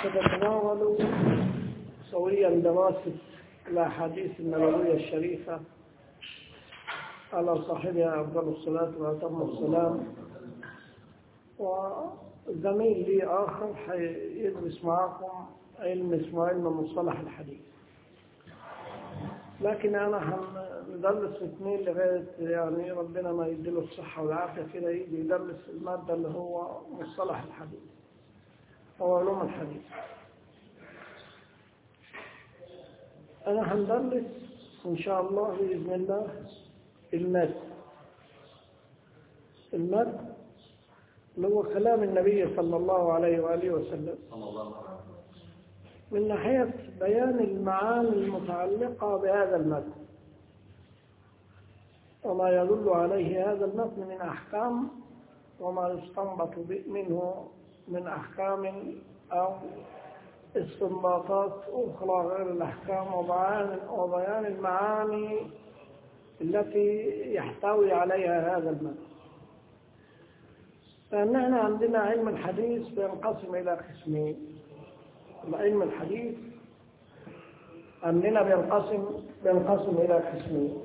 سنتناول سويا دراسة الأحاديث النبوية الشريفة على صاحبها أفضل الصلاة وأتم السلام وزميل لي آخر حيدرس معكم علم اسمه علم مصطلح الحديث لكن أنا هندرس اثنين لغاية يعني ربنا ما يديله الصحة والعافية كده يجي يدرس المادة اللي هو مصطلح الحديث أو علوم الحديث أنا هندرس إن شاء الله بإذن الله المد المد اللي هو كلام النبي صلى الله عليه وآله وسلم من ناحية بيان المعاني المتعلقة بهذا المتن وما يدل عليه هذا المتن من أحكام وما يستنبط منه من أحكام أو استنباطات أخرى غير الأحكام وبيان وبيان المعاني التي يحتوي عليها هذا المتن لأن احنا عندنا علم الحديث بينقسم إلى قسمين علم الحديث عندنا بينقسم بينقسم إلى قسمين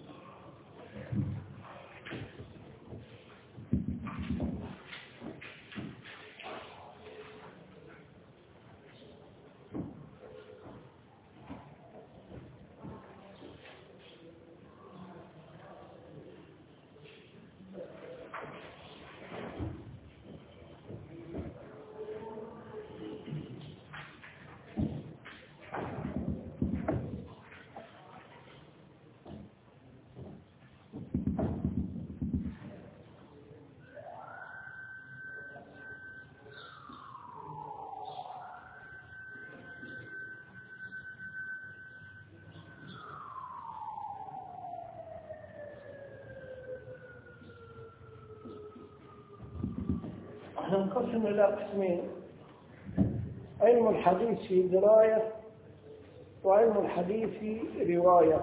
ننقسم إلى قسمين علم الحديث في دراية وعلم الحديث في رواية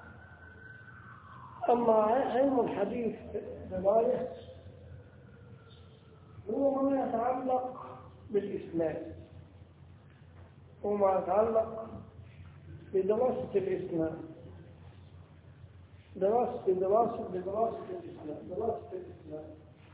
أما علم الحديث دراية هو ما يتعلق بالإسناد وما يتعلق بدراسة الإسناد دراسة دراسة بدراسة الإسناد دراسة الإسناد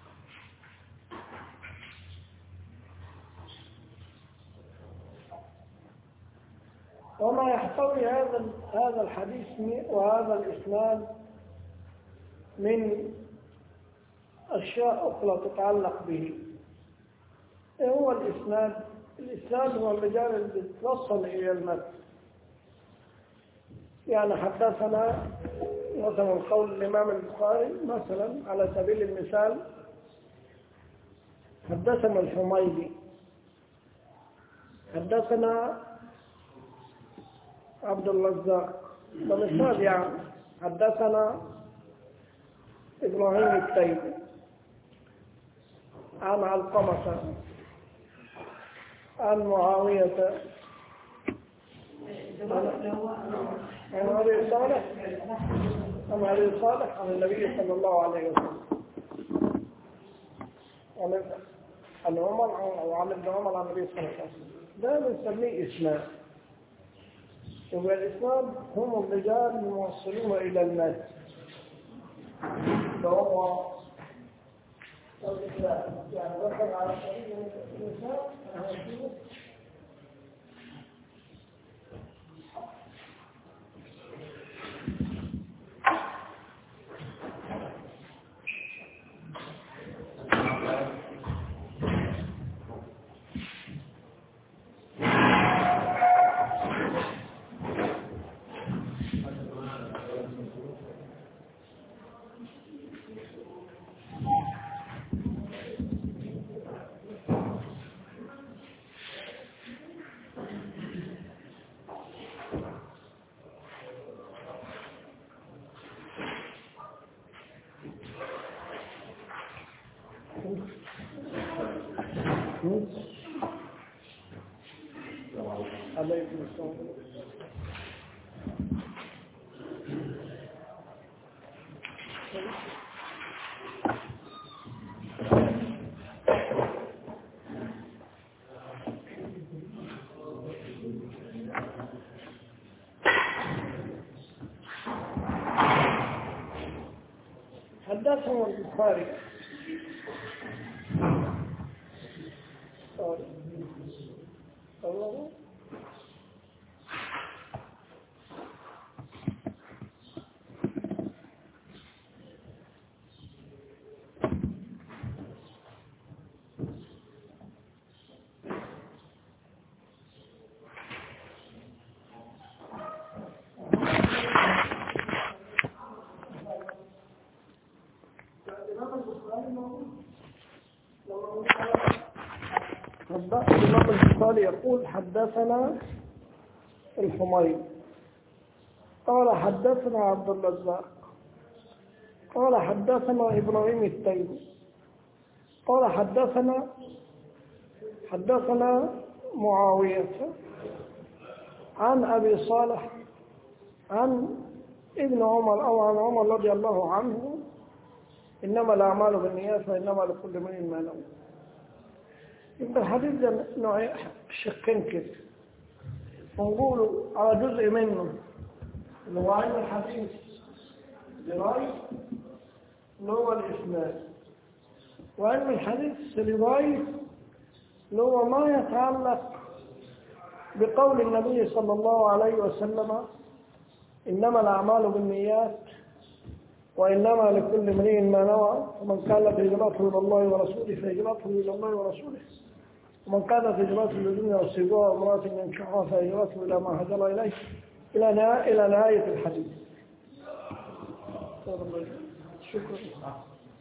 وما يحتوي هذا هذا الحديث وهذا الإسناد من أشياء أخرى تتعلق به إيه هو الإسناد الإسناد هو الرجال اللي بتوصل إلى المتن يعني حدثنا مثلا قول الإمام البخاري مثلا على سبيل المثال حدثنا الحميدي حدثنا عبد الرزاق فمثال يعني حدثنا إبراهيم التيمي عن علقمة عن معاوية عن أبي صالح عن أبي صالح عن النبي صلى الله عليه وسلم عن عمر أو عن ابن عمر عن النبي صلى الله عليه وسلم ده بنسميه إسلام يبقى الإسلام هم الرجال الموصلون إلى الناس فهو الإسلام يعني ذكر على سبيل الإسلام عليكم السلام حدثنا البخاري قال الله الإمام البخاري يقول حدثنا الحميد قال حدثنا عبد الرزاق قال حدثنا إبراهيم التيمي قال حدثنا حدثنا معاوية عن أبي صالح عن ابن عمر أو عن عمر رضي الله عنه إنما الأعمال بالنيات وإنما لكل امرئ ما نوى يبقى الحديث ده نوع شقين كده ونقول على جزء منه اللي هو علم الحديث لغاية اللي هو الإسلام وعلم الحديث لغاية اللي هو ما يتعلق بقول النبي صلى الله عليه وسلم إنما الأعمال بالنيات وإنما لكل امرئ ما نوى ومن كانت هجرته إلى الله ورسوله فهجرته إلى الله ورسوله ومن كانت هجرته للدنيا والسجوع وامرأة ينكحها فهجرته إلى ما هجر إليه إلى نهاية إلى نهاية الحديث. شكرا.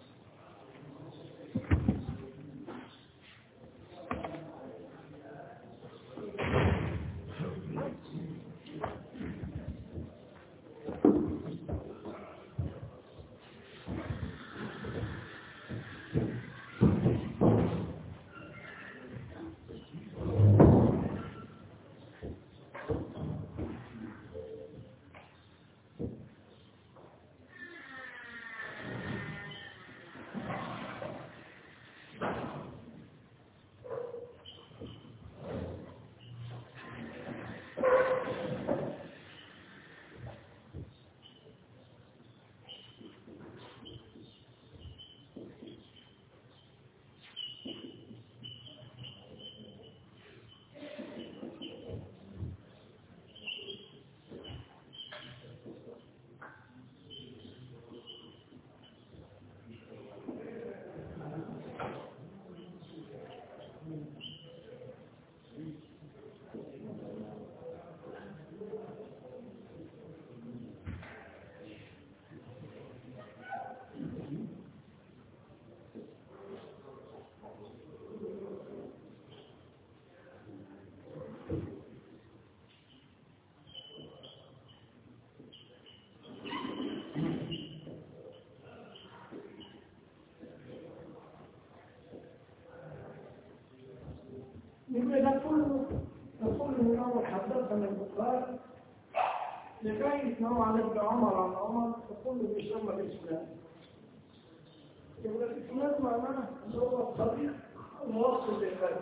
يبقى ده كله ده كله من أول حدثنا البخاري لغاية ما هو عن ابن عمر عن عمر فكله بيسمى الإسلام يبقى الإسلام معناه اللي هو الطريق الموصل للخير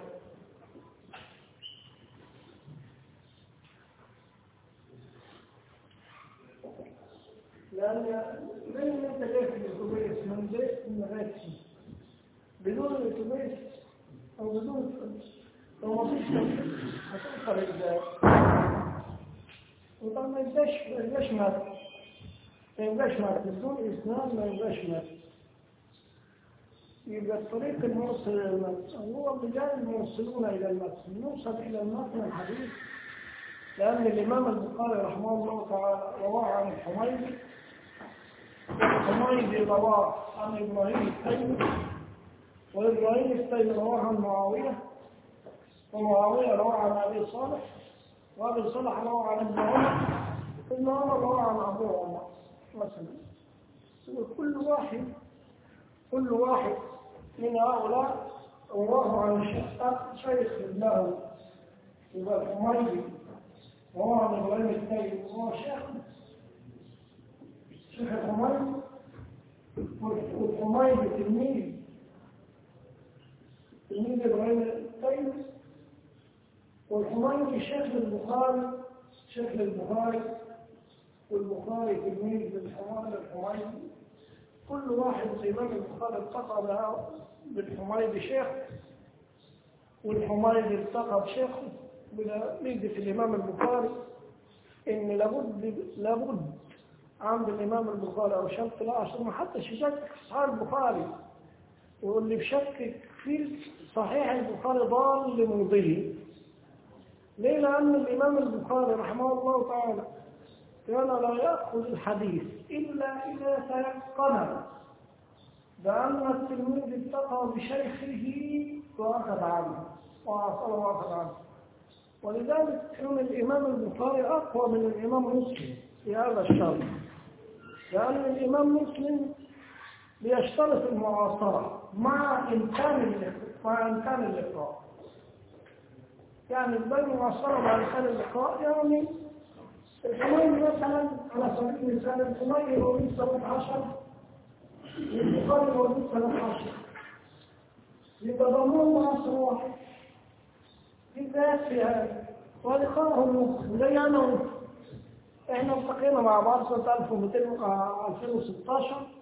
لأن لأن أنت جاي في الأتوبيس من بيت من غير بدون الأتوبيس أو بدون لو ما فيش هتوصل ازاي وطبعا ما يبقاش ما يبقاش مات ما يبقاش مات بدون اسلام ما يبقاش مات يبقى الطريق الموصل الى المات هو الرجال الموصلون الى المات نوصل الى المات من الحديث لان الامام البخاري رحمه الله تعالى رواه عن الحميدي الحميدي رواه عن ابراهيم التيمي وابراهيم التيمي رواه عن معاويه ومعاوية روى عن أبي صالح وأبي صالح روى عن ابن عمر ابن عمر روى عن أبو عمر مثلا كل واحد كل واحد من هؤلاء رواه عن شيخ له يبقى الحميدي روى عن إبراهيم التيمي وهو شيخ شيخ الحميدي والحميدي تلميذ تلميذ إبراهيم التيمي والحميدي شيخ البخاري شيخ البخاري والبخاري تلميذ للحميدي الحميدي كل واحد الإمام البخاري التقى بها بالحميد شيخ والحميد التقى بشيخه بنيجي في الإمام البخاري إن لابد لابد عند الإمام البخاري أو شرط لا عشان ما حدش يشكك في صحيح البخاري واللي بشكك في صحيح البخاري ضال مضل ليه لأن الإمام البخاري رحمه الله تعالى كان لا يأخذ الحديث إلا إذا تيقن بأن التلميذ اتقى بشيخه وأخذ عنه وأصله وأخذ عنه ولذلك كان الإمام البخاري أقوى من الإمام مسلم في هذا الشرط لأن الإمام مسلم بيشترط المعاصرة مع إمكان مع إمكان اللقاء يعني بين المعاصرة مع إمكان اللقاء يعني الحميد مثلا على سبيل المثال الحميد موجود سنة 10 البخاري موجود سنة 10 يبقى ضمنهم معاصرة واحد بالذات في هذا ولقاءهم زي أنا وأنت احنا التقينا مع بعض سنة 2016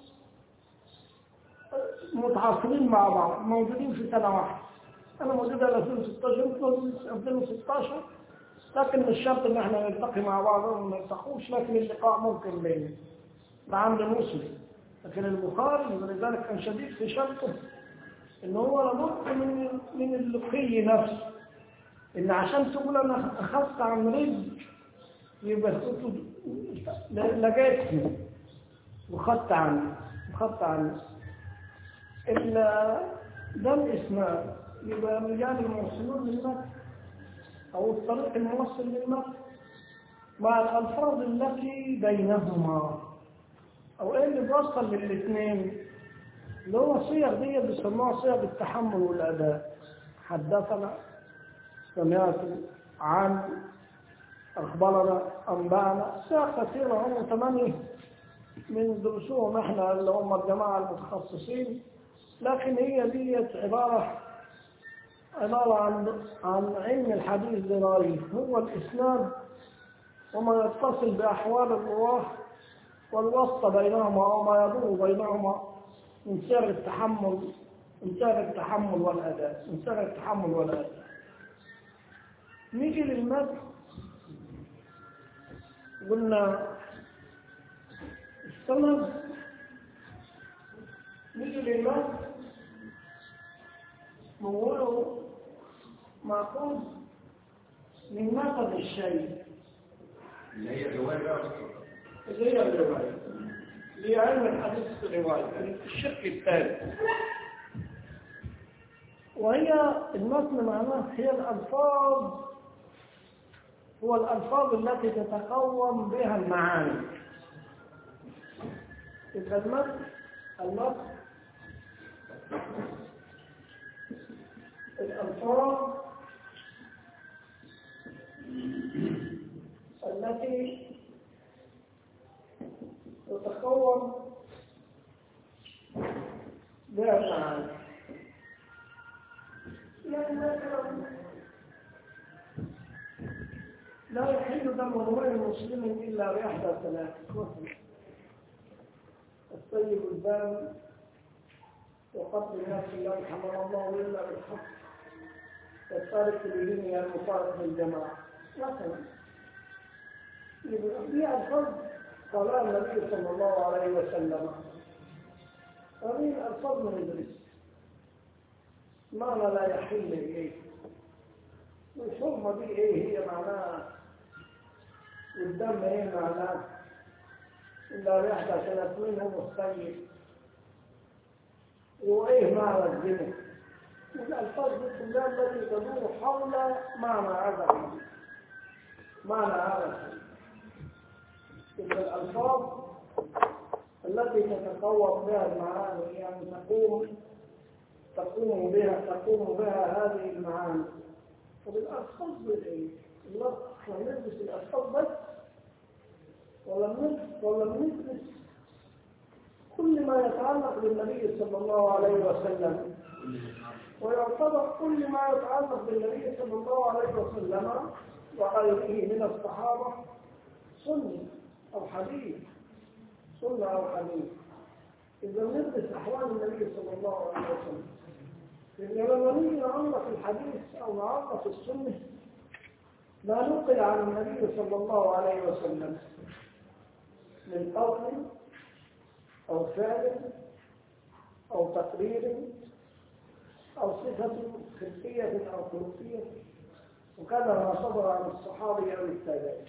متعاصرين مع بعض موجودين في سنة واحدة أنا موجود على 2016 أنت موجود 2016 لكن مش شرط إن احنا نلتقي مع بعض أو ما نلتقوش لكن اللقاء ممكن بيننا ده عند مسلم لكن البخاري ولذلك كان شديد في شرطه إن هو لابد من من اللقي نفسه إن عشان تقول أنا أخذت عن رزق يبقى كنت لقيتني وخدت عنه وخدت عنه إلا ده الإسناد يبقى رجال الموصلون للمتن أو الطريق الموصل للمتن مع الألفاظ التي بينهما أو إيه اللي بيوصل للاثنين اللي هو صيغ دي بيسموها صيغ التحمل والأداء حدثنا سمعت عن أخبرنا أنبأنا صيغ كثيرة هم ثمانية من درسوهم احنا اللي هم الجماعة المتخصصين لكن هي ديت عبارة عبارة عن عن علم الحديث درايه هو الإسناد وما يتصل بأحوال الرواه والوسط بينهما وما يدور بينهما من سر التحمل من سر التحمل والأداء من سر التحمل والأداء نيجي للمد قلنا السند نيجي للمد نقوله مأخوذ من نقد الشيء اللي هي الرواية بقى اللي هي الرواية اللي هي علم الحديث في الرواية الشق الثالث وهي المتن معناه هي الألفاظ هو الألفاظ التي تتقوم بها المعاني إذا المتن المتن الألفاظ التي تتقوم بها المعاني يعني مثلا لا يحل دم امرئ مسلم الا باحدى ثلاث السيد الدم وقتل الناس الذي حمل الله الا بالحق والتارك بدينها المفارق للجماعه مثلا في الفرد قال النبي صلى الله عليه وسلم هذه الفرد من ادريس معنى لا يحل اليه والحرمه دي ايه هي معناها والدم ايه معناه الا بإحدى ثلاث منهم السيد وايه معنى الزنا والالفاظ دي كلها التي تدور حول معنى هذا الحديث معنى هذا الحديث تلك الألفاظ التي تتقوم بها المعاني يعني تقوم تقوم بها تقوم بها هذه المعاني وبالألفاظ بالإيه؟ الله احنا ندرس الألفاظ بس ولم ندرس ولم ندرس كل ما يتعلق بالنبي صلى الله عليه وسلم ويعتبر كل ما يتعلق بالنبي صلى الله عليه وسلم وغيره من الصحابة سنة أو حديث سنة أو حديث إذا ندرس أحوال النبي صلى الله عليه وسلم لأن لما نيجي نعرف الحديث أو نعرف السنة ما نقل عن النبي صلى الله عليه وسلم من قول أو فعل أو تقرير أو صفة خلقية أو خلقية وكان ما صدر عن الصحابي أو التابعين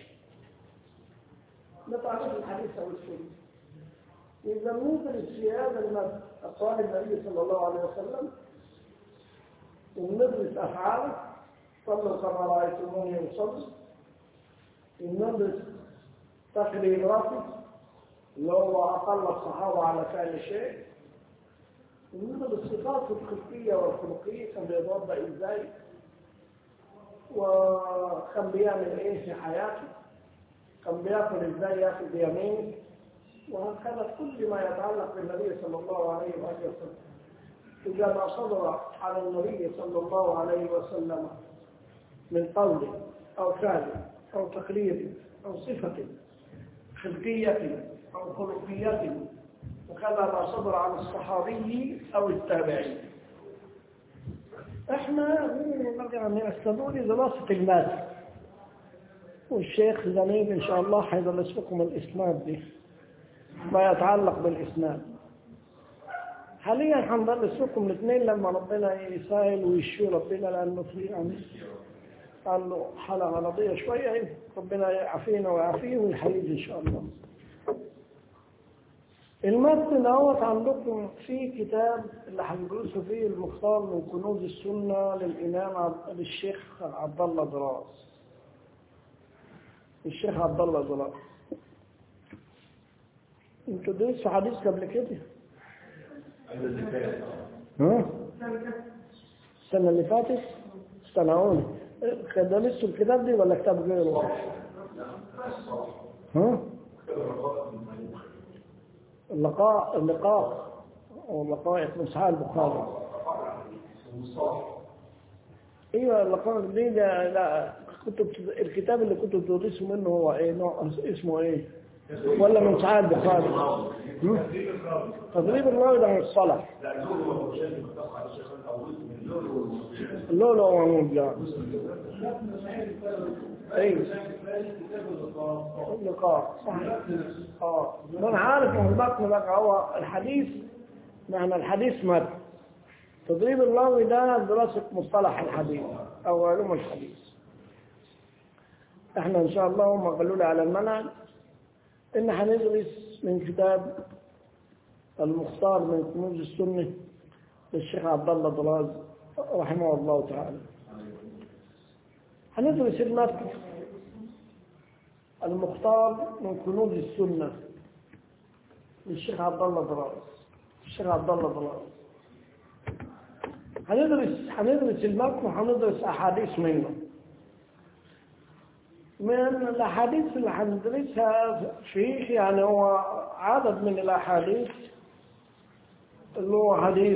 نتعرف الحديث أو السنة إذا ندرس في هذا المد أقوال النبي صلى الله عليه وسلم وندرس أفعاله صلوا كما رأيتموني يصلي وندرس تقريراته اللي هو أقل الصحابة على فعل شيء وندرس الصفات الخلقية والخلقية كان بيتوضأ إزاي وكان بيعمل إيه في حياته كان بياكل إزاي ياكل بيمينه وهكذا كل ما يتعلق بالنبي صلى الله عليه وآله وسلم إذا ما صدر على النبي صلى الله عليه وسلم من قول أو فعل أو تقرير أو صفة خلقية أو خلقية وكذا ما صدر عن الصحابي أو التابعي احنا يعني نستدور دراسة المادة والشيخ زميل إن شاء الله حيدرس لكم الإسناد دي ما يتعلق بالإسناد حاليا حندرس لكم الاثنين لما ربنا يسهل ويشفي ربنا لأنه في يعني عنده حالة مرضية شوية ربنا يعافينا ويعافيه ويحيي إن شاء الله المتن دوت عندكم في كتاب اللي هندرسوا فيه المختار من كنوز السنة للإمام عبد للشيخ عبد الله دراس الشيخ عبد الله دراس انتوا درسوا حديث قبل كده ها السنة اللي فاتت استنعوني درستوا الكتاب دي ولا كتاب غيره ها اللقاء اللقاء او لقاء ابن صحيح البخاري ايوه اللقاء دي لا, لا كنت الكتاب اللي كنت بتدرسوا منه هو ايه نوع اسمه ايه ولا من صحيح البخاري تدريب الراوي ده من الصلاه اللؤلؤ والمرجان ايوه اللقاء صح اه انا عارف من بطن بقى هو الحديث معنى الحديث مد تدريب الراوي ده دراسة مصطلح الحديث او علوم الحديث احنا ان شاء الله هم قالوا لي على المنهج ان هندرس من كتاب المختار من كنوز السنة للشيخ عبد الله ضلاز رحمه الله تعالى هندرس المتن المختار من كنوز السنة للشيخ عبد الله ضلاز الشيخ عبد الله ضلاز هندرس هندرس المتن وهندرس أحاديث منه من الأحاديث اللي هندرسها فيه يعني هو عدد من الأحاديث اللي هو حديث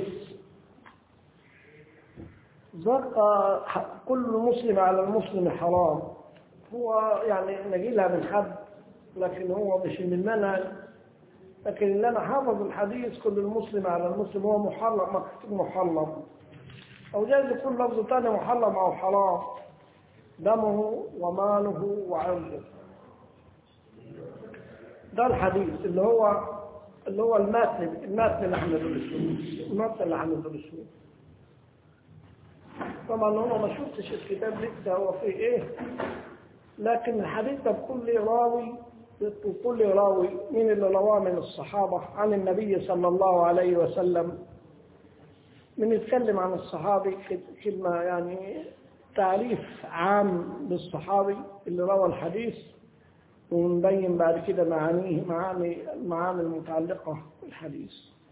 زق كل مسلم على المسلم حرام هو يعني نجيلها من حد لكن هو مش من المنهج لكن اللي انا حافظ الحديث كل المسلم على المسلم هو محرم مكتوب محرم او جايز يكون لفظ تاني محرم او حرام دمه وماله وعرضه ده الحديث اللي هو اللي هو المتن المتن اللي احنا بندرسه المتن اللي احنا بندرسه طبعا هو ما شفتش الكتاب لسه هو فيه ايه لكن الحديث ده بكل راوي بكل راوي من اللي رواه من الصحابة عن النبي صلى الله عليه وسلم بنتكلم عن الصحابي كلمة يعني تعريف عام للصحابي اللي روى الحديث ونبين بعد كده معانيه معاني المعاني المتعلقة بالحديث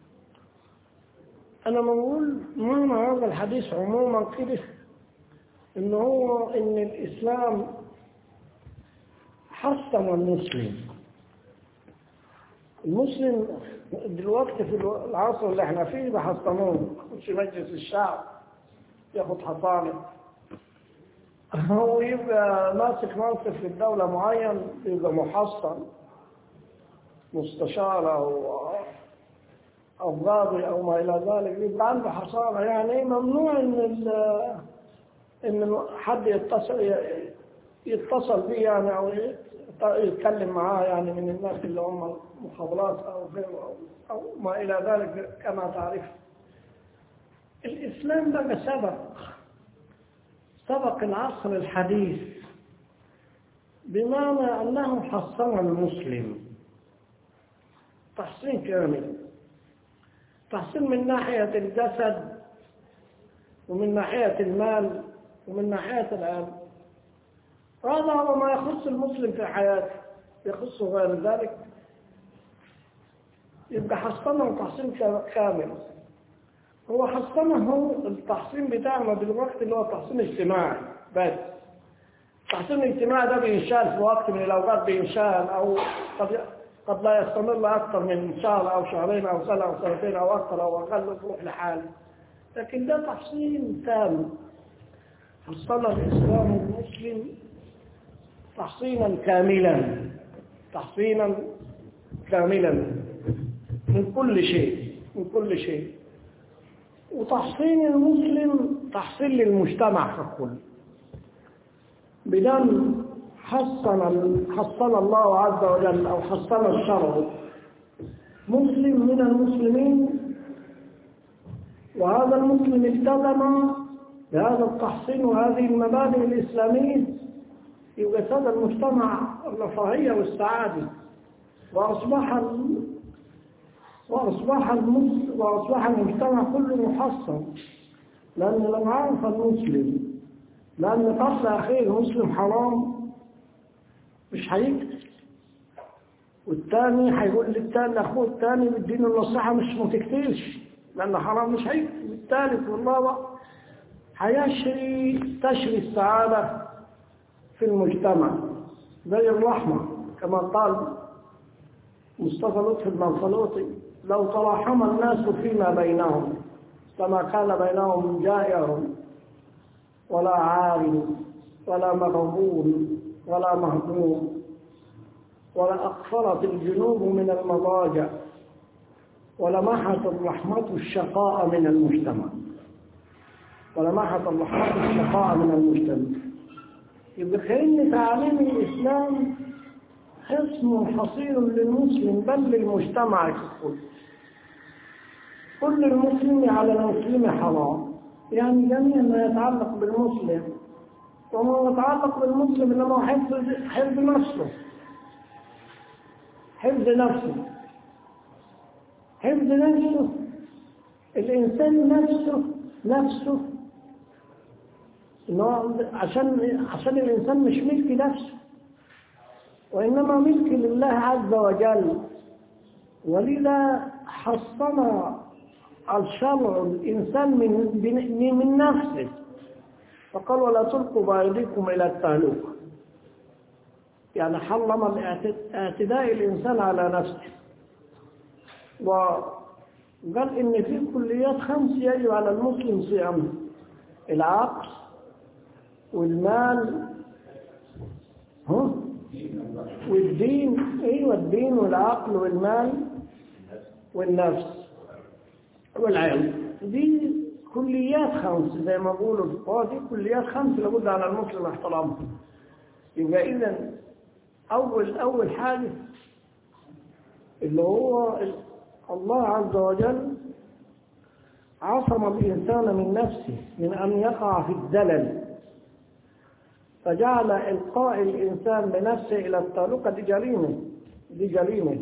أنا بقول معنى هذا الحديث عموما كده إن هو إن الإسلام حصن المسلم المسلم دلوقتي في العصر اللي احنا فيه بحصنوه يخش مجلس الشعب ياخد حصانه هو يبقى ماسك منصب في الدولة معين يبقى محصن مستشار أو أو غاضي أو ما إلى ذلك يبقى عنده حصانة يعني ممنوع إن ال- إن حد يتصل يتصل به يعني أو يتكلم معاه يعني من الناس اللي هم مخابرات أو غيره أو, أو ما إلى ذلك كما تعرف الإسلام بقى سبق سبق العصر الحديث بمعنى أنه حصن المسلم تحصين كامل تحصين من ناحية الجسد ومن ناحية المال ومن ناحية العلم هذا هو ما يخص المسلم في حياته يخص غير ذلك يبقى حصنه تحصين كامل هو حصنه التحصين بتاعنا دلوقتي اللي هو تحصين اجتماعي بس التحصين الاجتماعي ده بينشال في وقت من الأوقات بينشال أو قد قد لا يستمر أكثر من شهر أو شهرين أو سنة أو سنتين أو أكثر أو أقل تروح لحاله لكن ده تحصين تام حصل الإسلام المسلم تحصينا كاملا تحصينا كاملا من كل شيء من كل شيء وتحصين المسلم تحصين للمجتمع ككل بدل حصن حصن الله عز وجل أو حصن الشرع مسلم من المسلمين وهذا المسلم التزم بهذا التحصين وهذه المبادئ الإسلامية يجسد المجتمع الرفاهية والسعادة وأصبح وأصبح المسلم وأصبح المجتمع كله محصن لأن لو عرف المسلم لأن قتل أخيه المسلم حرام مش هيقتل والتاني هيقول للتاني أخوه التاني بالدين النصيحة مش ما تقتلش لأن حرام مش هيقتل والثالث والرابع هيشري تشري السعادة في المجتمع زي الرحمة كما قال مصطفى لطفي المنفلوطي لو تراحم الناس فيما بينهم كما كان بينهم جائع ولا عار ولا مغبون ولا مهضوم ولا أقفرت الجنوب من المضاجع ولمحت الرحمة الشقاء من المجتمع ولمحت الرحمة الشقاء من المجتمع يبقى كأن تعاليم الإسلام حصن حصير للمسلم بل للمجتمع ككل كل المسلم على المسلم حرام يعني جميع ما يتعلق بالمسلم وما يتعلق بالمسلم انما حفظ حفظ نفسه حفظ نفسه حفظ نفسه الانسان نفسه نفسه إنه عشان عشان الانسان مش ملك نفسه وانما ملك لله عز وجل ولذا حصن الشرع الإنسان من من نفسه فقال ولا تلقوا بأيديكم إلى التهلكة يعني حرم اعتداء الإنسان على نفسه وقال إن في كليات خمس يجب على المسلم صيامها العقل والمال ها والدين ايوه الدين والعقل والمال والنفس والعلم دي كليات خمس زي ما بقولوا الفقهاء دي كليات خمس لابد على المسلم احترامها يبقى اذا اول اول حاجه اللي هو الله عز وجل عصم الانسان من نفسه من ان يقع في الزلل فجعل القاء الانسان بنفسه الى التهلكه دي جريمه دي جريمه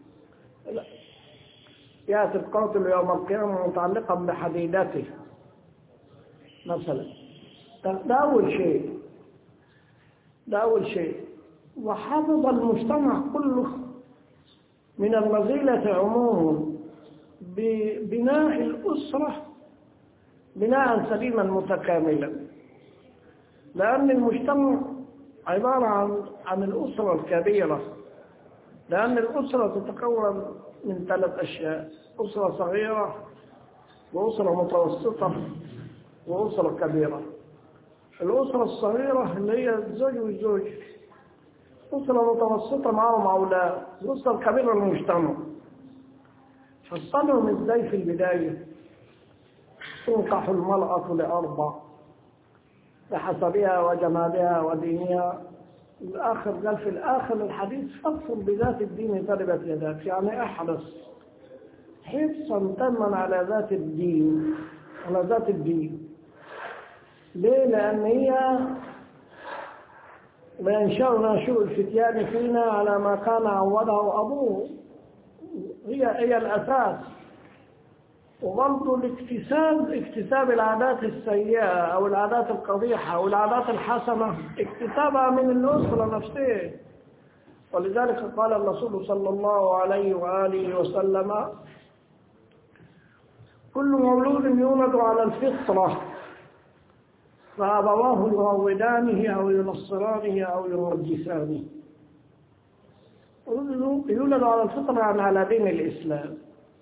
يأتي القاتل يوم القيامة متعلقا بحديدته مثلا ده أول شيء ده أول شيء وحفظ المجتمع كله من الرذيلة عموما ببناء الأسرة بناء سليما متكاملا لأن المجتمع عبارة عن عن الأسرة الكبيرة لأن الأسرة تتكون من ثلاث أشياء أسرة صغيرة وأسرة متوسطة وأسرة كبيرة الأسرة الصغيرة اللي هي الزوج والزوج أسرة متوسطة معهم أولاد الأسرة الكبيرة المجتمع فاصطدموا ازاي في البداية تنكح المرأة لأربع بحسبها وجمالها ودينها الآخر قال في الآخر الحديث فاغفر بذات الدين تربت يداك يعني احرص حرصا تما على ذات الدين على ذات الدين ليه؟ لأن هي وينشأنا شوء الفتيان فينا على ما كان عوده أبوه هي هي الأساس وبرضه الاكتساب اكتساب العادات السيئة أو العادات القبيحة أو العادات الحسنة اكتسابها من الأسرة نفسها ولذلك قال الرسول صلى الله عليه وآله وسلم كل مولود يولد على الفطرة فأبواه يروضانه أو ينصرانه أو يمجسانه يولد على الفطرة يعني على دين الإسلام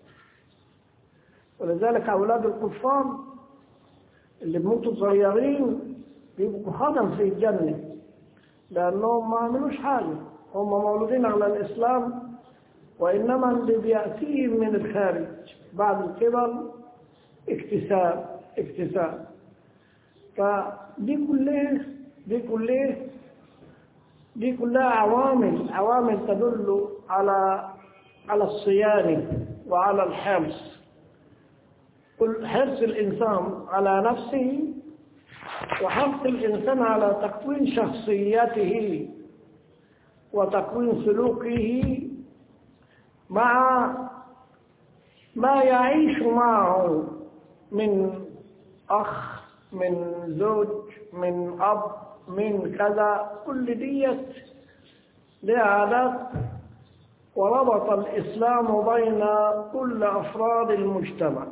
ولذلك أولاد الكفار اللي بموتوا صغيرين بيبقوا خدم في الجنة لأنهم ما عملوش حاجة هم مولودين على الإسلام وإنما اللي بيأتيهم من الخارج بعد الكبر اكتساب اكتساب فدي كلها دي كلها دي كلها عوامل عوامل تدل على على الصيانة وعلى الحرص كل حرص الإنسان على نفسه وحرص الإنسان على تكوين شخصيته وتكوين سلوكه مع ما يعيش معه من أخ من زوج من أب من كذا كل ديت لها عادات وربط الإسلام بين كل أفراد المجتمع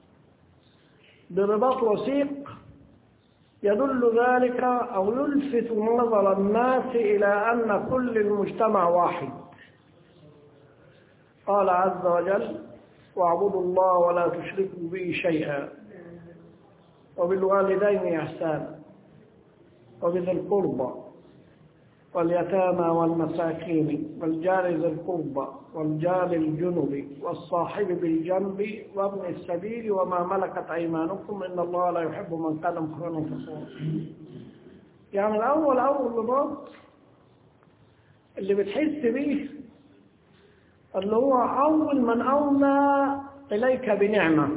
برباط وثيق يدل ذلك أو يلفت نظر الناس إلى أن كل المجتمع واحد قال عز وجل واعبدوا الله ولا تشركوا به شيئا وبالوالدين إحسانا وبذي القربى واليتامى والمساكين والجار ذي القربى والجار الجنب والصاحب بالجنب وابن السبيل وما ملكت أيمانكم إن الله لا يحب من كان مخرنا فخورا يعني الأول أول رباط اللي بتحس بيه اللي هو أول من أولى إليك بنعمة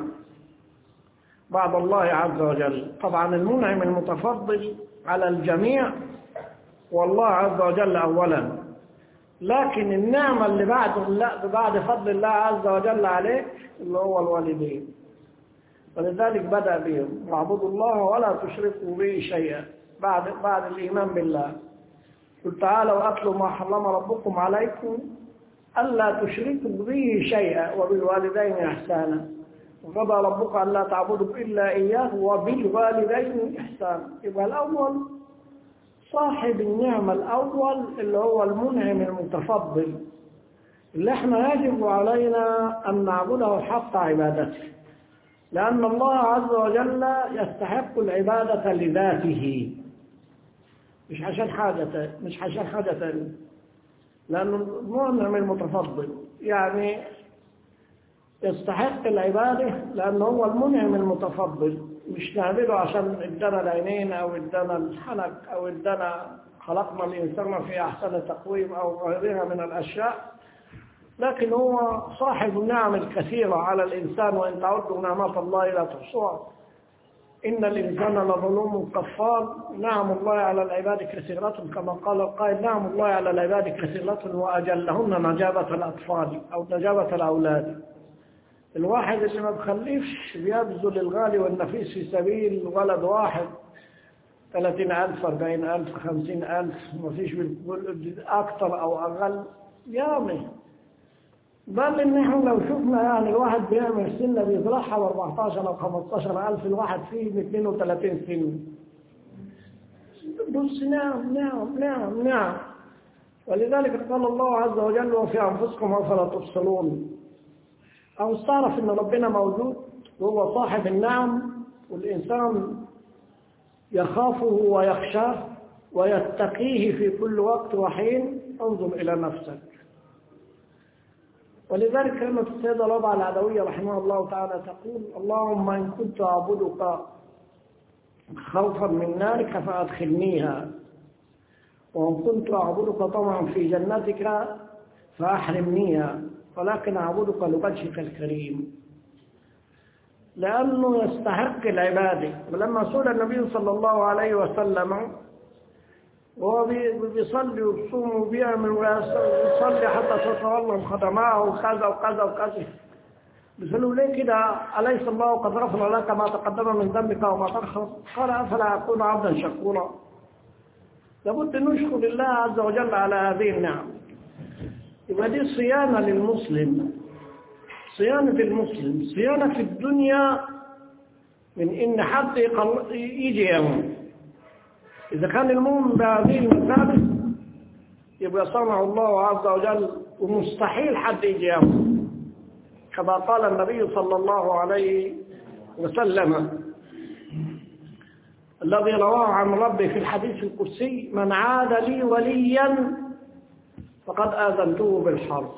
بعد الله عز وجل طبعا المنعم المتفضل على الجميع والله عز وجل أولا لكن النعمة اللي بعد بعد فضل الله عز وجل عليك اللي هو الوالدين ولذلك بدأ بهم واعبدوا الله ولا تشركوا به شيئا بعد بعد الإيمان بالله قل تعالوا أتلوا ما حرم ربكم عليكم ألا تشركوا به شيئا وبالوالدين إحسانا وقضى ربك ألا تعبدوا إلا إياه وبالوالدين إحسانا يبقى الأول صاحب النعمة الأول اللي هو المنعم المتفضل اللي احنا يجب علينا أن نعبده حق عبادته لأن الله عز وجل يستحق العبادة لذاته مش عشان حاجة مش عشان حاجة تانية لأنه المنعم المتفضل يعني يستحق العبادة لأنه هو المنعم المتفضل مش نعمله عشان ادانا العينين أو ادانا الحنك أو ادانا خلقنا الإنسان في أحسن تقويم أو غيرها من الأشياء لكن هو صاحب النعم الكثيرة على الإنسان وإن تعدوا نعمات الله لا تحصوها إن الإنسان لظلوم كفار نعم الله على العباد كثيرة كما قال القائل نعم الله على العباد كثيرة وأجلهن نجابة الأطفال أو نجابة الأولاد الواحد اللي ما بخلفش بيبذل الغالي والنفيس في سبيل ولد واحد ثلاثين ألف أربعين ألف خمسين ألف ما فيش أكثر أو أقل يامي بل إن إحنا لو شفنا يعني الواحد بيعمل سنة بيزرعها ب 14 أو 15 ألف الواحد فيه ب 32 سنة بص نعم نعم نعم نعم ولذلك قال الله عز وجل وفي أنفسكم أفلا تبصرون أو استعرف أن ربنا موجود وهو صاحب النعم والإنسان يخافه ويخشاه ويتقيه في كل وقت وحين انظر إلى نفسك ولذلك كلمة السيدة ربع العدوية رحمه الله تعالى تقول اللهم إن كنت أعبدك خوفا من نارك فأدخلنيها وإن كنت أعبدك طمعا في جنتك فأحرمنيها ولكن أعبدك لوجهك الكريم لأنه يستحق العبادة ولما سئل النبي صلى الله عليه وسلم وهو بيصلي ويصوم وبيعمل ويصلي حتى تتولى خدماءه وكذا وكذا وكذا بيقولوا ليه كده أليس الله قد غفر لك ما تقدم من ذنبك وما تأخر قال أفلا أكون عبدا شكورا لابد أن نشكر الله عز وجل على هذه النعم يبقى دي صيانة للمسلم صيانة المسلم صيانة في الدنيا من إن حد يجي يموت إذا كان المؤمن بهذه المثابة يبقى صنع الله عز وجل ومستحيل حد يجي يموت كما قال النبي صلى الله عليه وسلم الذي رواه عن ربي في الحديث القدسي من عاد لي وليا فقد آذنته بالحرب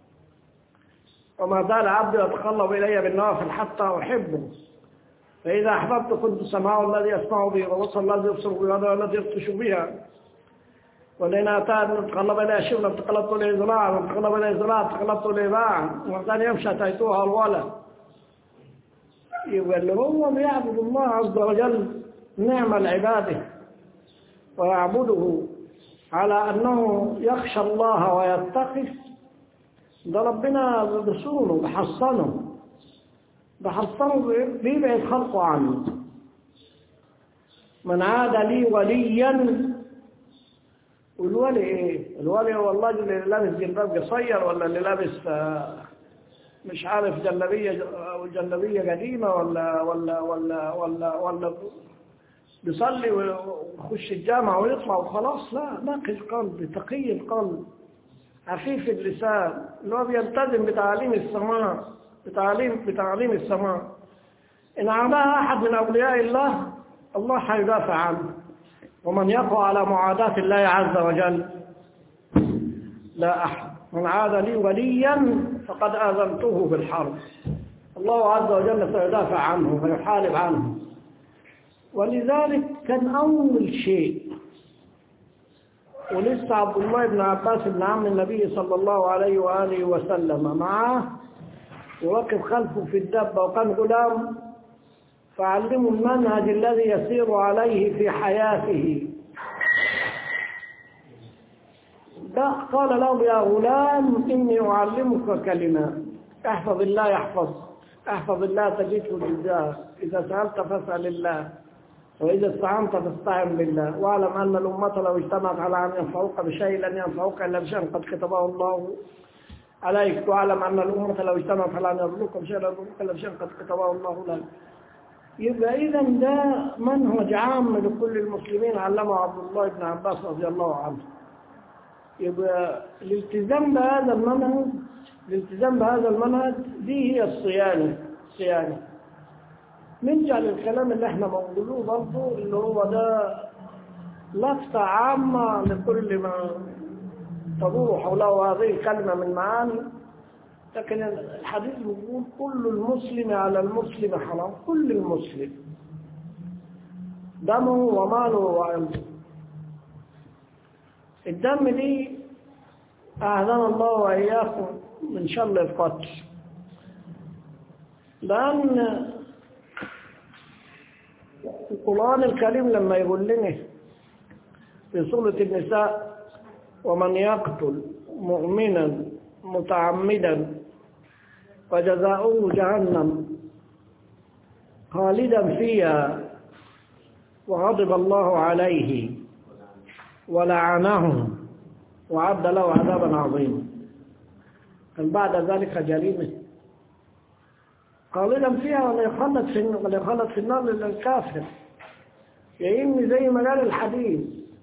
وما زال عبدي يتقلب إلي بالنوافل حتى أحبه فإذا أحببت كنت سمعه الذي يسمع به وبصر الذي يبصر به وهذا الذي يبطش بها ولئن أتاني تقلب إلي شبلا تقلبت إليه ذراعا وتقلب إليه ذراعا تقلبت إليه باعا وكان يمشي أتيتوها الولا يبقى اللي هو بيعبد الله عز وجل نعم العبادة ويعبده على أنه يخشى الله ويتقي ده ربنا برسوله بحصنه بحصنه بيبعد خلقه عنه من عاد لي وليا والولي ايه الولي هو الله اللي لابس جلباب قصير ولا اللي لابس مش عارف جلبية جلبية قديمة ولا ولا ولا ولا ولا بيصلي ويخش الجامعة ويطلع وخلاص لا نقي القلب تقي القلب عفيف اللسان اللي هو بيلتزم بتعاليم السماء بتعليم بتعليم السماء إن عاداها أحد من أولياء الله الله حيدافع عنه ومن يقع على معاداة الله عز وجل لا أحد من عاد لي وليا فقد آذنته بالحرب الله عز وجل سيدافع عنه ويحارب عنه ولذلك كان أول شيء ولسه عبد الله بن عباس بن عم النبي صلى الله عليه وآله وسلم معه وركب خلفه في الدبة وكان غلام فعلموا المنهج الذي يسير عليه في حياته ده قال له يا غلام إني أعلمك كلمات احفظ الله يحفظ احفظ الله تجده بالله إذا سألت فاسأل الله وإذا استعنت فاستعن بالله واعلم أن الأمة لو اجتمعت على أن ينفعوك بشيء لن ينفعوك إلا بشيء قد كتبه الله عليك واعلم أن الأمة لو اجتمعت على أن يضروك بشيء لا يضروك إلا بشيء قد كتبه الله لك يبقى إذا ده منهج عام لكل المسلمين علمه عبد الله بن عباس رضي الله عنه يبقى الالتزام بهذا المنهج الالتزام بهذا المنهج دي هي الصيانة الصيانة نرجع للكلام اللي احنا بنقولوه برضه اللي هو ده لفتة عامة لكل ما تدور حوله هذه الكلمة من معاني لكن الحديث بيقول كل المسلم على المسلم حرام كل المسلم دمه وماله وعرضه الدم دي أعلم الله وإياكم من شر القتل لأن القرآن الكريم لما يقول لنا في سورة النساء ومن يقتل مؤمنا متعمدا فجزاؤه جهنم خالدا فيها وغضب الله عليه ولعنه وعد له عذابا عظيما كان بعد ذلك جريمه خالدا فيها ولا يخلد في ولا يخلد في النار للكافر يعني زي ما قال الحديث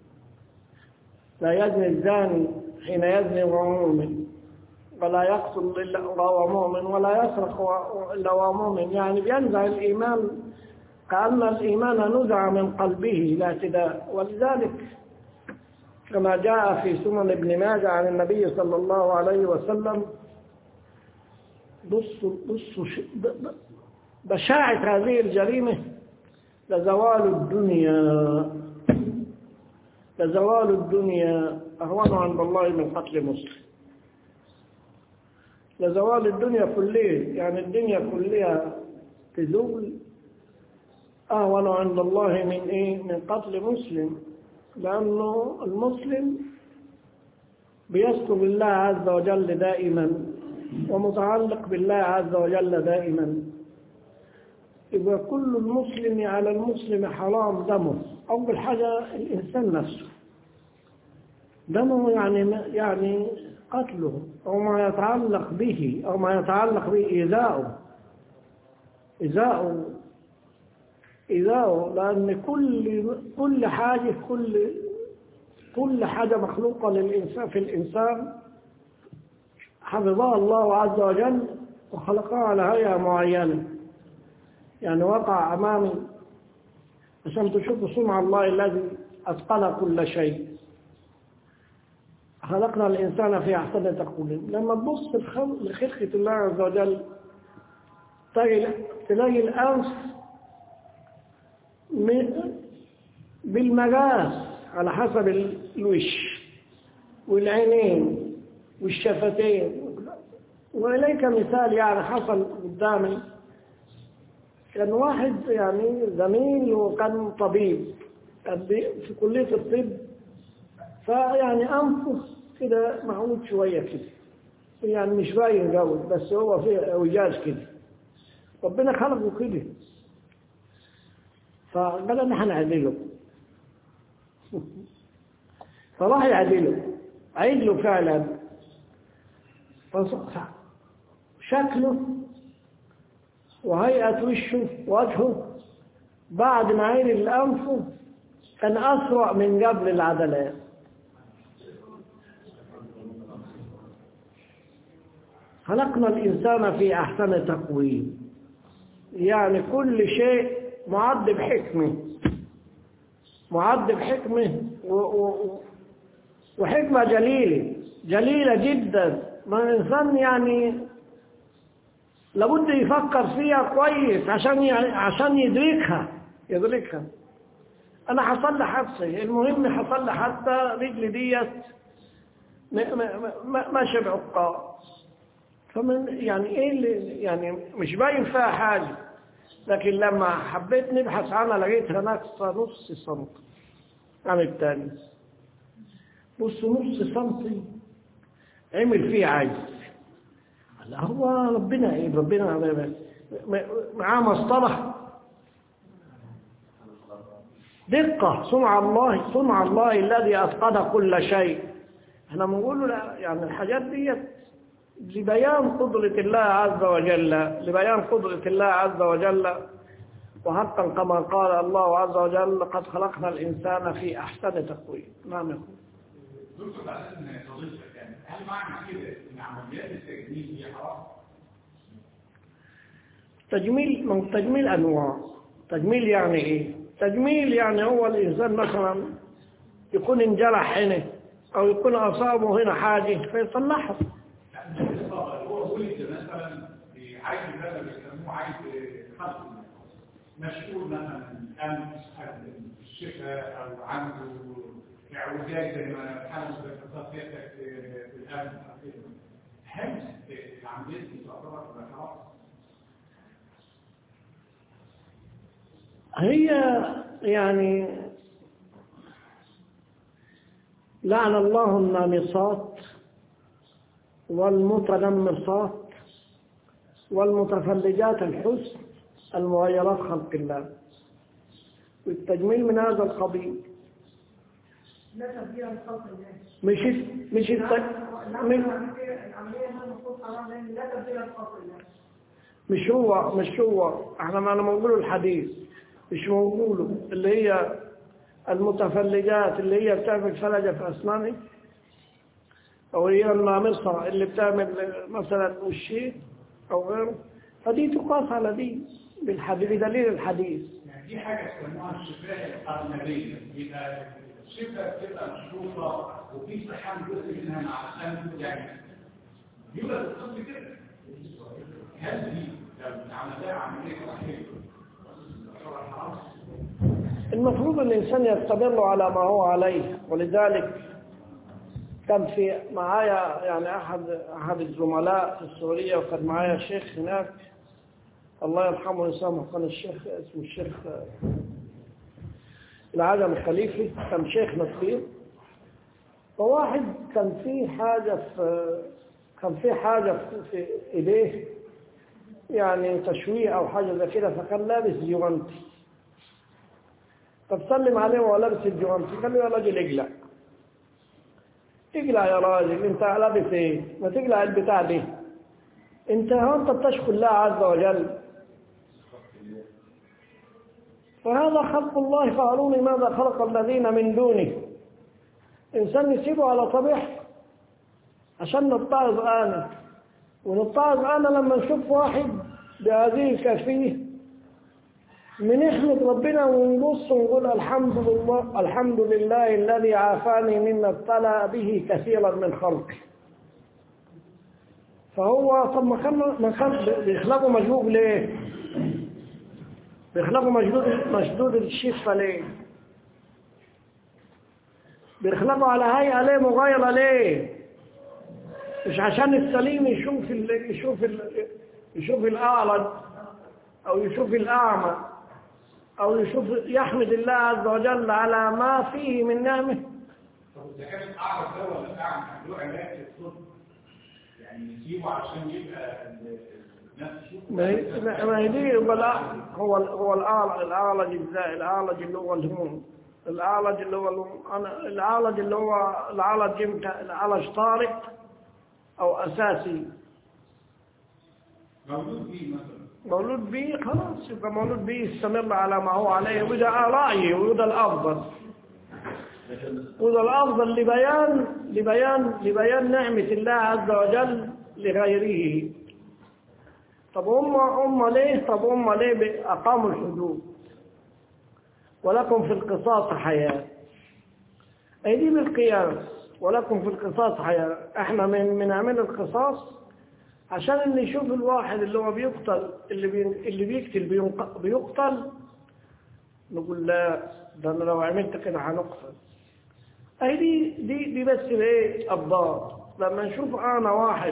لا يزني الزاني حين يزني وهو مؤمن ولا يقتل الا وهو مؤمن ولا يسرق الا وهو مؤمن يعني بينزع الايمان كان الايمان نزع من قلبه لا اعتداء ولذلك كما جاء في سنن ابن ماجه عن النبي صلى الله عليه وسلم بصوا بصوا ش- ب- ب- بشاعة هذه الجريمة لزوال الدنيا لزوال الدنيا أهون عند الله من قتل مسلم لزوال الدنيا كلها يعني الدنيا كلها تزول أهون عند الله من إيه؟ من قتل مسلم لأنه المسلم بيذكر بالله عز وجل دائما ومتعلق بالله عز وجل دائما يبقى كل المسلم على المسلم حرام دمه أول حاجة الإنسان نفسه دمه يعني يعني قتله أو ما يتعلق به أو ما يتعلق به إيذاؤه إيذاؤه إيذاؤه لأن كل كل حاجة كل كل حاجة مخلوقة للإنسان في الإنسان حفظها الله عز وجل وخلقها على هيئة معينة يعني وقع أمامي عشان تشوفوا صنع الله الذي أتقن كل شيء خلقنا الإنسان في أحسن تقويم لما تبص الخلق- لخلقة الله عز وجل تلاقي تلاقي الأنف م- بالمقاس على حسب الوش والعينين والشفتين وإليك مثال يعني حصل قدامي كان واحد يعني زميل وكان طبيب كان بي- في كلية الطب فيعني أنفه كده معود شوية كده يعني مش باين قوي بس هو فيه اعوجاج كده ربنا خلقه كده فقال انا هنعدله فراح يعدله عدله فعلا فص- شكله وهيئة وشه وجهه بعد ما عين أنفه كان أسرع من قبل العدلات خلقنا الإنسان في أحسن تقويم يعني كل شيء معد بحكمة معد بحكمة و و وحكمة جليلة جليلة جدا ما الإنسان يعني لابد يفكر فيها كويس عشان ي- عشان يدركها يدركها أنا حصل لي حادثة المهم حصل لي حتى رجلي ديت م- م- م- ماشية بعقاب فمن يعني ايه اللي يعني مش باين فيها حاجة لكن لما حبيت نبحث عنها لقيتها ناقصة نص سنتي عن التاني بص نص سنتي عمل فيه عجز لا هو ربنا ايه ربنا م- م- معاه مسطرة دقة صنع الله صنع الله الذي أتقن كل شيء احنا بنقول له لا يعني الحاجات ديت لبيان قدرة الله عز وجل لبيان قدرة الله عز وجل وحقا كما قال الله عز وجل قد خلقنا الإنسان في أحسن تقويم نعم يا أخوي. دكتور بعد ان فضيلتك يعني هل معنى كده ان عمليات التجميل هي حرام؟ تجميل من تجميل أنواع تجميل يعني إيه تجميل يعني هو الإنسان مثلا يكون انجرح هنا أو يكون أصابه هنا حاجة فيصلحها لا مش بالطبع هو ولد مثلا عايز هذا بيسموه عايز خلق مشهور مثلا الانف الشفاء او عنده اعوجاج زي ما حدث باختصار سيادتك في الانف او كده هل العمليات دي تعتبر حرام؟ هي يعني لعن الله النامصات والمتنمصات والمتفلجات الحسن المغيرات خلق الله والتجميل من هذا القبيل لا تبديل الخلق الله مش مش الت... مش, العملية هنا المفروض حرام لأن لا تبديل الخلق الله مش هو مش هو احنا ما نقوله الحديث مش موجوده اللي هي المتفلجات اللي هي بتعمل فلجة في أسنانه أو هي النامصة اللي بتعمل مثلا وشي أو غيره فدي تقاس على دي بالحديث بدليل الحديث يعني دي حاجة اسمها الشفاء القرنبية يبقى الشفاء بتبقى مشروطة وفي صحان جزء منها مع الأنف يعني يبقى الطفل كده هل دي لو عملتها عمليه صحيحه حرام المفروض أن الإنسان يستمر على ما هو عليه ولذلك كان في معايا يعني أحد أحد الزملاء في السعودية وكان معايا شيخ هناك الله يرحمه ويسامحه كان الشيخ اسمه الشيخ العجم الخليفي كان شيخ نصير فواحد كان في حاجة في كان في حاجة في- في إيديه يعني تشويه أو حاجة زي كده فكان لابس جوانتي طب سلم عليه وهو لابس الجوانتي قال له يا راجل اقلع اقلع يا راجل انت لابس ايه ما تقلع البتاع دي انت ها انت بتشكر الله عز وجل فهذا خلق الله فاروني ماذا خلق الذين من دونه انسان يسيبه على طبيعته عشان نتعظ انا ونتعظ انا لما نشوف واحد بهذه الكيفيه بنحمد ربنا ونبص ونقول الحمد لله الحمد لله الذي عافاني مما ابتلى به كثيرا من خلقه فهو طب ما كان ما كان بيخلقوا مجهوب ليه؟ بيخلقوا مشدود مشدود الشفة ليه؟ بيخلقوا على هيئة ليه مغايرة ليه؟ مش عشان السليم يشوف ال يشوف ال يشوف الأعرج أو يشوف الأعمى أو يشوف يحمد الله عز وجل على ما فيه من نعمة طب اذا كان الاعرض ده ولا الاعمى له علاج للصدق يعني نسيبه عشان يبقى ال- الناس تشوفه ما هي ما- ما هي دي يبقى الأع- هو ال- هو الأعرج الأعرج ازاي الأعرج اللي هو الهموم الأعرج اللي هو الهموم. أنا الأعرج اللي هو الأعرج يمكن الأعرج طارئ أو أساسي مولود بيه مثلا مولود به خلاص يبقى مولود به يستمر على ما هو عليه وده رأيي وده الأفضل وده الأفضل لبيان لبيان لبيان نعمة الله عز وجل لغيره طب هم هم ليه طب هم ليه أقاموا الحدود ولكم في القصاص حياة أي دي بالقياس ولكم في القصاص حياة احنا من من نعمل القصاص عشان اللي يشوف الواحد اللي هو بيقتل اللي بي اللي بيقتل بينق- بيقتل نقول لا ده انا لو عملت كده هنقتل اي دي دي دي بس ايه الضاد لما نشوف انا واحد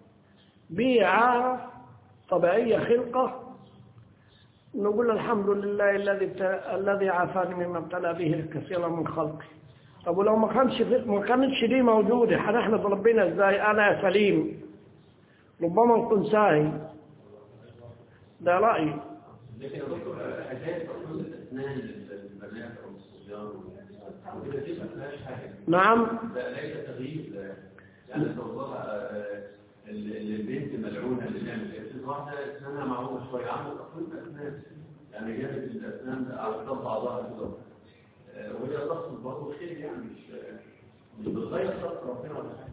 بيعة طبيعية خلقة نقول الحمد لله الذي ابت- الذي عافاني مما ابتلى به كثيرا من خلقه طب ولو ما كانش ما كانتش دي موجودة هنحمد ربنا ازاي انا سليم ربما نكون ساهي ده رأيي لكن يا دكتور حكايه تقصير الاسنان للبنات او الصبيان وكده دي ما فيهاش حاجه نعم ده ليس تغيير ده يعني توضح اللي البنت ملعونه اللي بيعمل كده واحده اسنانها معروفه شويه عملت تقصير اسنان يعني جابت الاسنان على قدام بعضها كده آه، وهي تقصد برضه خير يعني مش مش بتغير خلق ربنا ولا حاجه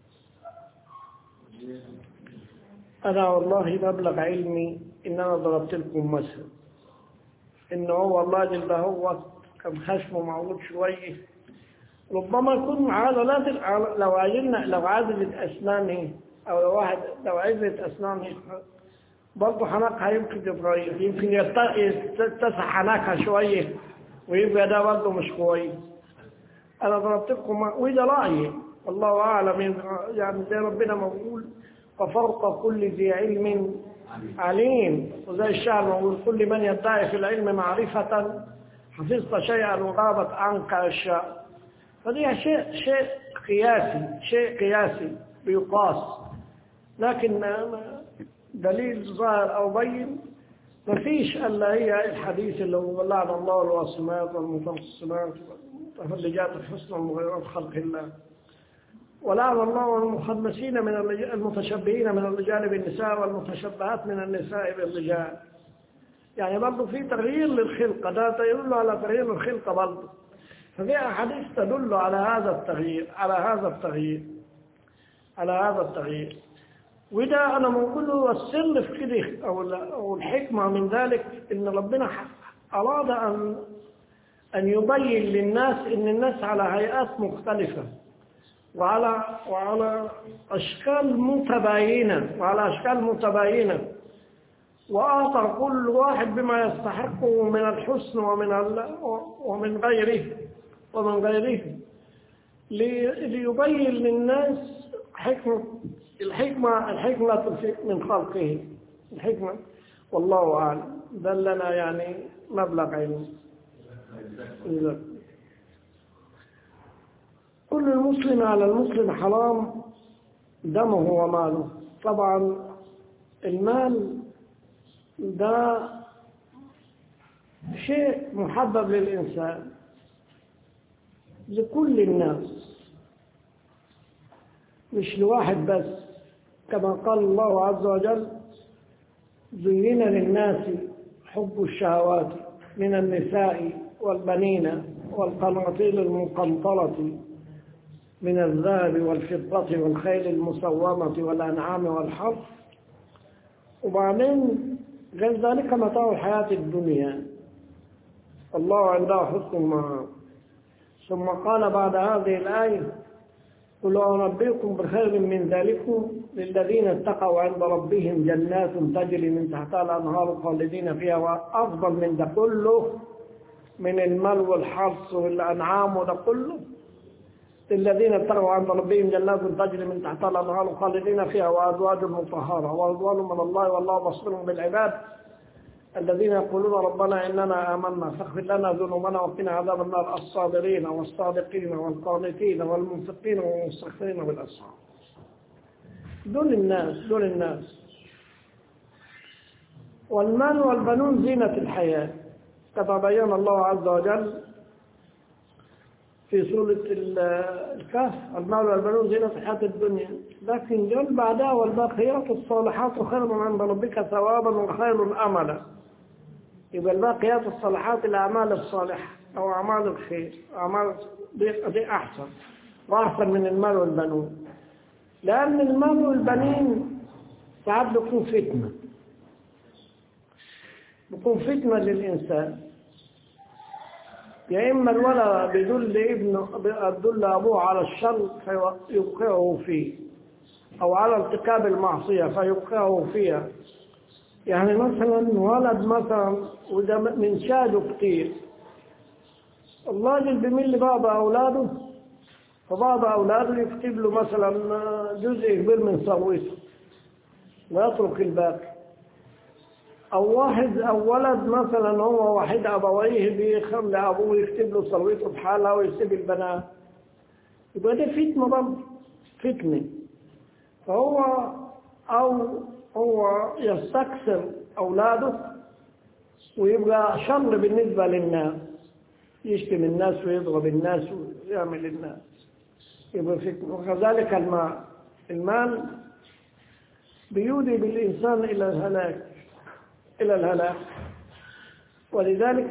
أنا والله مبلغ علمي إن أنا ضربت لكم مثل إن هو الراجل ده هو كان خشمه معروض شوية ربما يكون عضلات الع- لو عايزنا لو عزلت أسنانه أو لو واحد لو عزلت أسنانه برضه حناقها يمكن يتغير يمكن يت- يتسع حناقها شوية ويبقى ده برضه مش كويس أنا ضربت لكم وده رأيي الله أعلم يعني زي ربنا ما بيقول وفوق كل ذي علم عليم وزي الشعر ما بيقول كل من يدعي في العلم معرفة حفظت شيئا وغابت عنك أشياء فدي شيء شيء قياسي شيء قياسي بيقاس لكن ما- ما- دليل ظاهر أو بين ما فيش إلا هي الحديث اللي هو لعن الله الواصمات والمتنصمات والمتفلجات الحسنى المغيرات خلق الله ولعن الله المخنثين من الرجال المتشبهين من الرجال بالنساء والمتشبهات من النساء بالرجال يعني برضه في تغيير للخلقة ده يدل على تغيير الخلقة برضه ففي أحاديث تدل على هذا التغيير على هذا التغيير على هذا التغيير وده أنا بقول له السر في كده أو ال- أو الحكمة من ذلك إن ربنا ح- أراد أن أن يبين للناس إن الناس على هيئات مختلفة وعلى وعلى أشكال متباينة وعلى أشكال متباينة وأعطى كل واحد بما يستحقه من الحسن ومن ال- ومن غيره ومن غيره لي- ليبين للناس حكمة الحكمة الحكمة في- من خلقه الحكمة والله أعلم دلنا يعني مبلغ علم كل المسلم على المسلم حرام دمه وماله طبعا المال ده شيء محبب للإنسان لكل الناس مش لواحد بس كما قال الله عز وجل زين للناس حب الشهوات من النساء والبنين والقناطير المقنطرة من الذهب والفضة والخيل المسومة والأنعام والحرث وبعدين غير ذلك متاع الحياة الدنيا الله عنده حسن المعاد ثم قال بعد هذه الآية قل أنبئكم بخير من ذلكم للذين اتقوا عند ربهم جنات تجري من تحتها الأنهار خالدين فيها وأفضل من ده كله من المال والحرث والأنعام وده كله للذين اتقوا عند ربهم جنات تجري من تحتها الأنهار خالدين فيها وأزواج مطهرة ورضوان من الله والله بصير بالعباد الذين يقولون ربنا إننا آمنا فاغفر لنا ذنوبنا وقنا عذاب النار الصابرين والصادقين والقانتين والمنفقين والمستغفرين بالأسحار دول الناس دول الناس والمال والبنون زينة الحياة كما بين الله عز وجل في سورة ال- الكهف المال والبنون زينة الحياة الدنيا لكن جل بعدها والباقيات الصالحات خير عند ربك ثوابا وخير أملا يبقى الباقيات الصالحات الأعمال الصالحة أو أعمال الخير أعمال دي, دي أحسن وأحسن من المال والبنون لأن المال والبنين ساعات بيكون فتنة بيكون فتنة للإنسان يا إما الولد بيدل ابنه بيدل أبوه على الشر فيوقعه فيه أو على ارتكاب المعصية فيوقعه فيها يعني مثلا ولد مثلا وده من شاده كتير الراجل بيميل لبعض أولاده فبعض أولاده يكتب له مثلا جزء كبير من ثروته ويترك الباقي أو واحد أو ولد مثلا هو واحد أبويه بيخلي أبوه يكتب له ثروته بحالها ويسيب البنات يبقى ده فتنة برضه فتنة فهو أو هو يستكثر أولاده ويبقى شر بالنسبة للناس يشتم الناس ويضرب الناس ويعمل الناس يبقى فتنة وكذلك المال المال بيودي بالإنسان إلى الهلاك إلى الهلاك ولذلك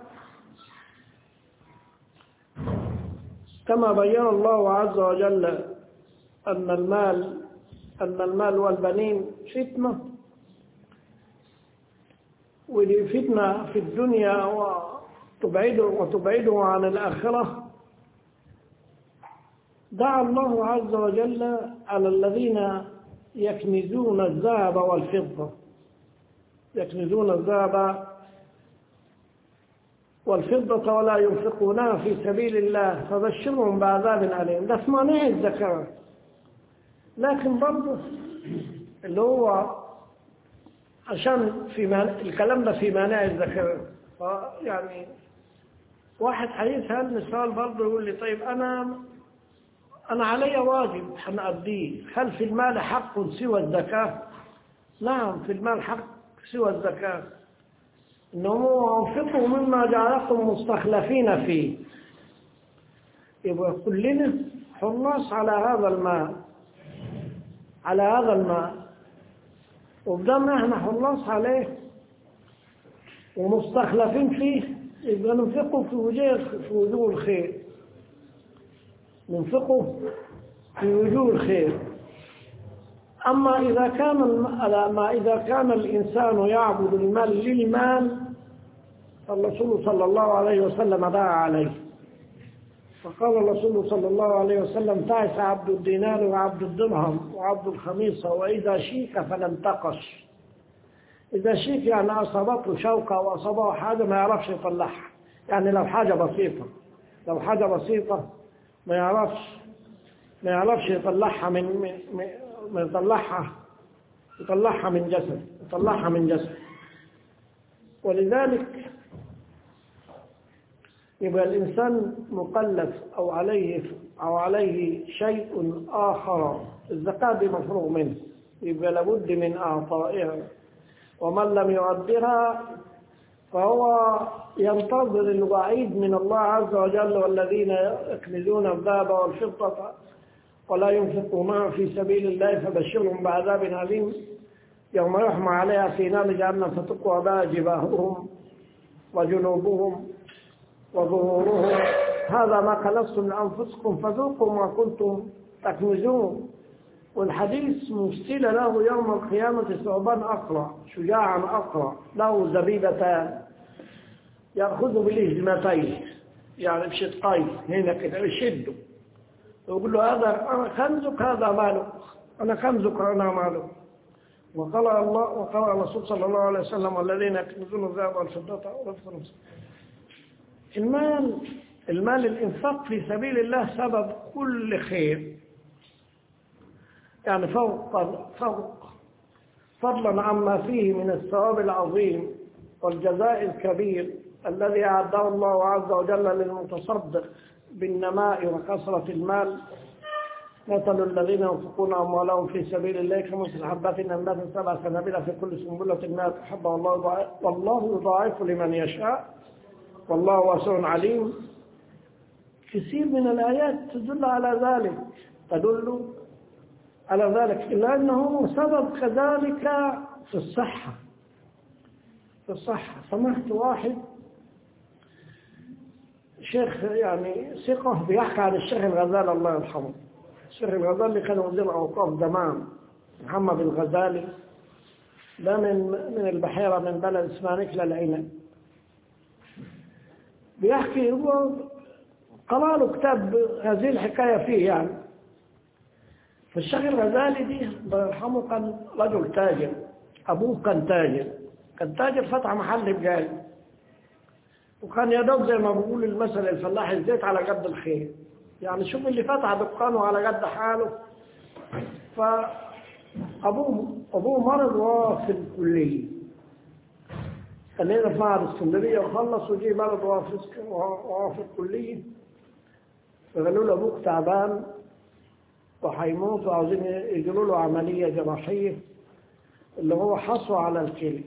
كما بين الله عز وجل أن المال أن المال والبنين فتنة ودي فتنة في الدنيا وتبعده وتبعده عن الآخرة دعا الله عز وجل على الذين يكنزون الذهب والفضة يكنزون الذهب والفضة ولا ينفقونها في سبيل الله فبشرهم بعذاب أليم ده اسمه نهي الزكاة لكن برضه اللي هو عشان في مانع الكلام ده في مانع الزكاة يعني واحد هيسأل سؤال برضه يقول لي طيب أنا أنا علي واجب هنأديه هل في المال حق سوى الزكاة؟ نعم في المال حق سوى الزكاة إنهم أنفقوا مما جعلكم مستخلفين فيه يبقى كلنا حراس على هذا المال على هذا المال وبدام احنا حراس عليه ومستخلفين فيه يبقى ننفقه في وجوه في وجوه الخير ننفقه في وجوه الخير أما إذا كان ما إذا كان الإنسان يعبد المال للمال فالرسول صلى الله عليه وسلم دعا عليه فقال الرسول صلى الله عليه وسلم تعس عبد الدينار وعبد الدرهم وعبد الخميصة وإذا شيك فلم تقش إذا شيك يعني أصابته شوكة وأصابه حاجة ما يعرفش يطلعها يعني لو حاجة بسيطة لو حاجة بسيطة ما يعرفش ما يعرفش يطلعها من من- من ما يطلعها يطلعها من جسد يطلعها من جسد ولذلك يبقى الإنسان مكلف أو عليه أو عليه شيء آخر الزكاة دي مفروغ منه يبقى لابد من أعطائها ومن لم يؤدرها فهو ينتظر الوعيد من الله عز وجل والذين يكنزون الذهب والفضة ولا ينفقونها في سبيل الله فبشرهم بعذاب أليم يوم يحمى عليها في نار جهنم فتقوى بها جباههم وجنوبهم وظهورهم هذا ما كنزتم لأنفسكم فذوقوا ما كنتم تكنزون والحديث مرسل له يوم القيامة ثعبان أقرع شجاعا أقرع له زبيبتان يأخذ بالهزمتين يعني بشدقين هنا كده يشده يقول له هذا أنا كنزك هذا مالك أنا كنزك أنا مالك وقال الله وقال الرسول صلى الله عليه وسلم الذين يكنزون الذهب والفضة والفضة المال المال الإنفاق في سبيل الله سبب كل خير يعني فوق فوق فضلا عما فيه من الثواب العظيم والجزاء الكبير الذي أعده الله عز وجل للمتصدق بالنماء وكثرة المال مثل الذين ينفقون أموالهم في سبيل الله كمثل حبة أنبات سبع سنابل في كل سنبلة مائة حبة والله يضاعف والله يضاعف لمن يشاء والله واسع عليم كثير من الآيات تدل على ذلك تدل على ذلك إلا أنه سبب كذلك في الصحة في الصحة سمعت واحد شيخ يعني ثقة بيحكي عن الشيخ الغزالي الله يرحمه الشيخ الغزالي كان وزير أوقاف زمان محمد الغزالي ده من من البحيرة من بلد اسمها نكلة العنب بيحكي هو قرأ له كتاب هذه الحكاية فيه يعني فالشيخ الغزالي دي الله يرحمه كان رجل تاجر أبوه كان تاجر كان تاجر فتح محل بجاي وكان يا دوب زي ما بيقول المثل الفلاح الزيت على قد الخير يعني شوف اللي فتح دكانه على قد حاله فأبوه أبوه مرض وهو في الكلية كان هنا في معهد اسكندرية وخلص وجي مرض وهو في اسك- وهو في الكلية فقالوا له أبوك تعبان وهيموت وعاوزين يجروا له عملية جراحية اللي هو حصوة على الكلى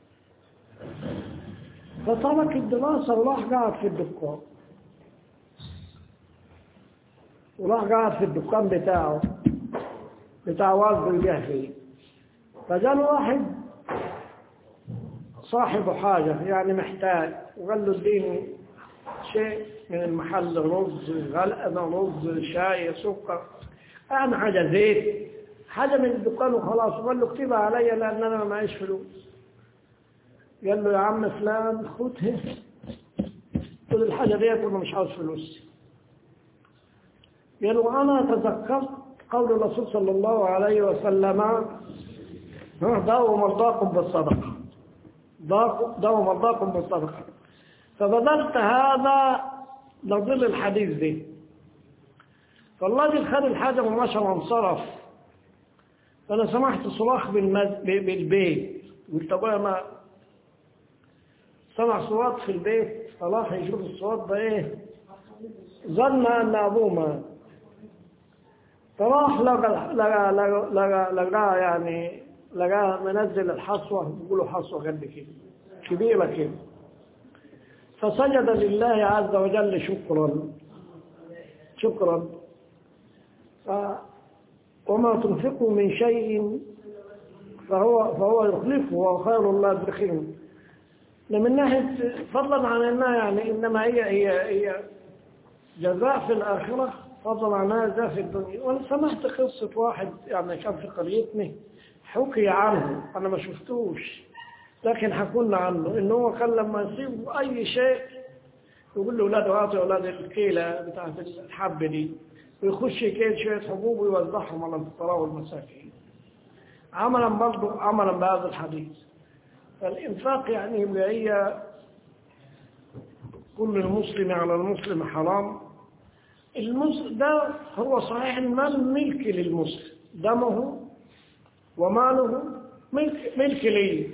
فترك الدراسة وراح قاعد في الدكان وراح قاعد في الدكان بتاعه بتاع والده الجهلي فجاء واحد صاحب حاجة يعني محتاج وقال له اديني شيء من المحل رز غلقنا رز شاي سكر أهم حاجة زيت حاجة من الدكان وخلاص وقال له اكتبها عليا لأن أنا ما معيش فلوس قال له يا عم فلان خدها خد الحاجة ديت وأنا مش عاوز فلوس قال له أنا تذكرت قول الرسول صلى الله عليه وسلم ها، داووا مرضاكم بالصدقة ضاقوا- داووا مرضاكم بالصدقة فبذلت هذا لظل الحديث دي فالراجل خد الحاجة ومشى وانصرف فأنا سمعت صراخ بالمز... ب- بالبيت قلت أبويا ما سمع صوت في البيت فراح يشوف الصوت ده إيه ظن أن أبوه مات فراح لقى لقى لقى لقى لقى يعني لقى منزل الحصوة بيقولوا حصوة قد كده كبيرة كده فسجد لله عز وجل شكرا شكرا ف- وما تنفقوا من شيء فهو فهو يخلفه وهو خير الله الدخيل من ناحية فضلا عن انها يعني انما هي هي هي جزاء في الآخرة فضلا عنها جزاء في الدنيا وأنا سمعت قصة واحد يعني كان في قريتنا حكي عنه أنا ما شفتوش لكن حكولنا عنه إنه هو كان لما يصيب أي شيء يقول له أولاده أعطي أولاد الكيلة بتاعت الحب دي ويخش يكيل شوية حبوب ويوزعهم على الفقراء والمساكين عملا برضه عملا بهذا الحديث فالإنفاق يعني يبقى هي كل المسلم على المسلم حرام المس... ده هو صحيح المال ملك للمسلم دمه وماله ملك, ملك لي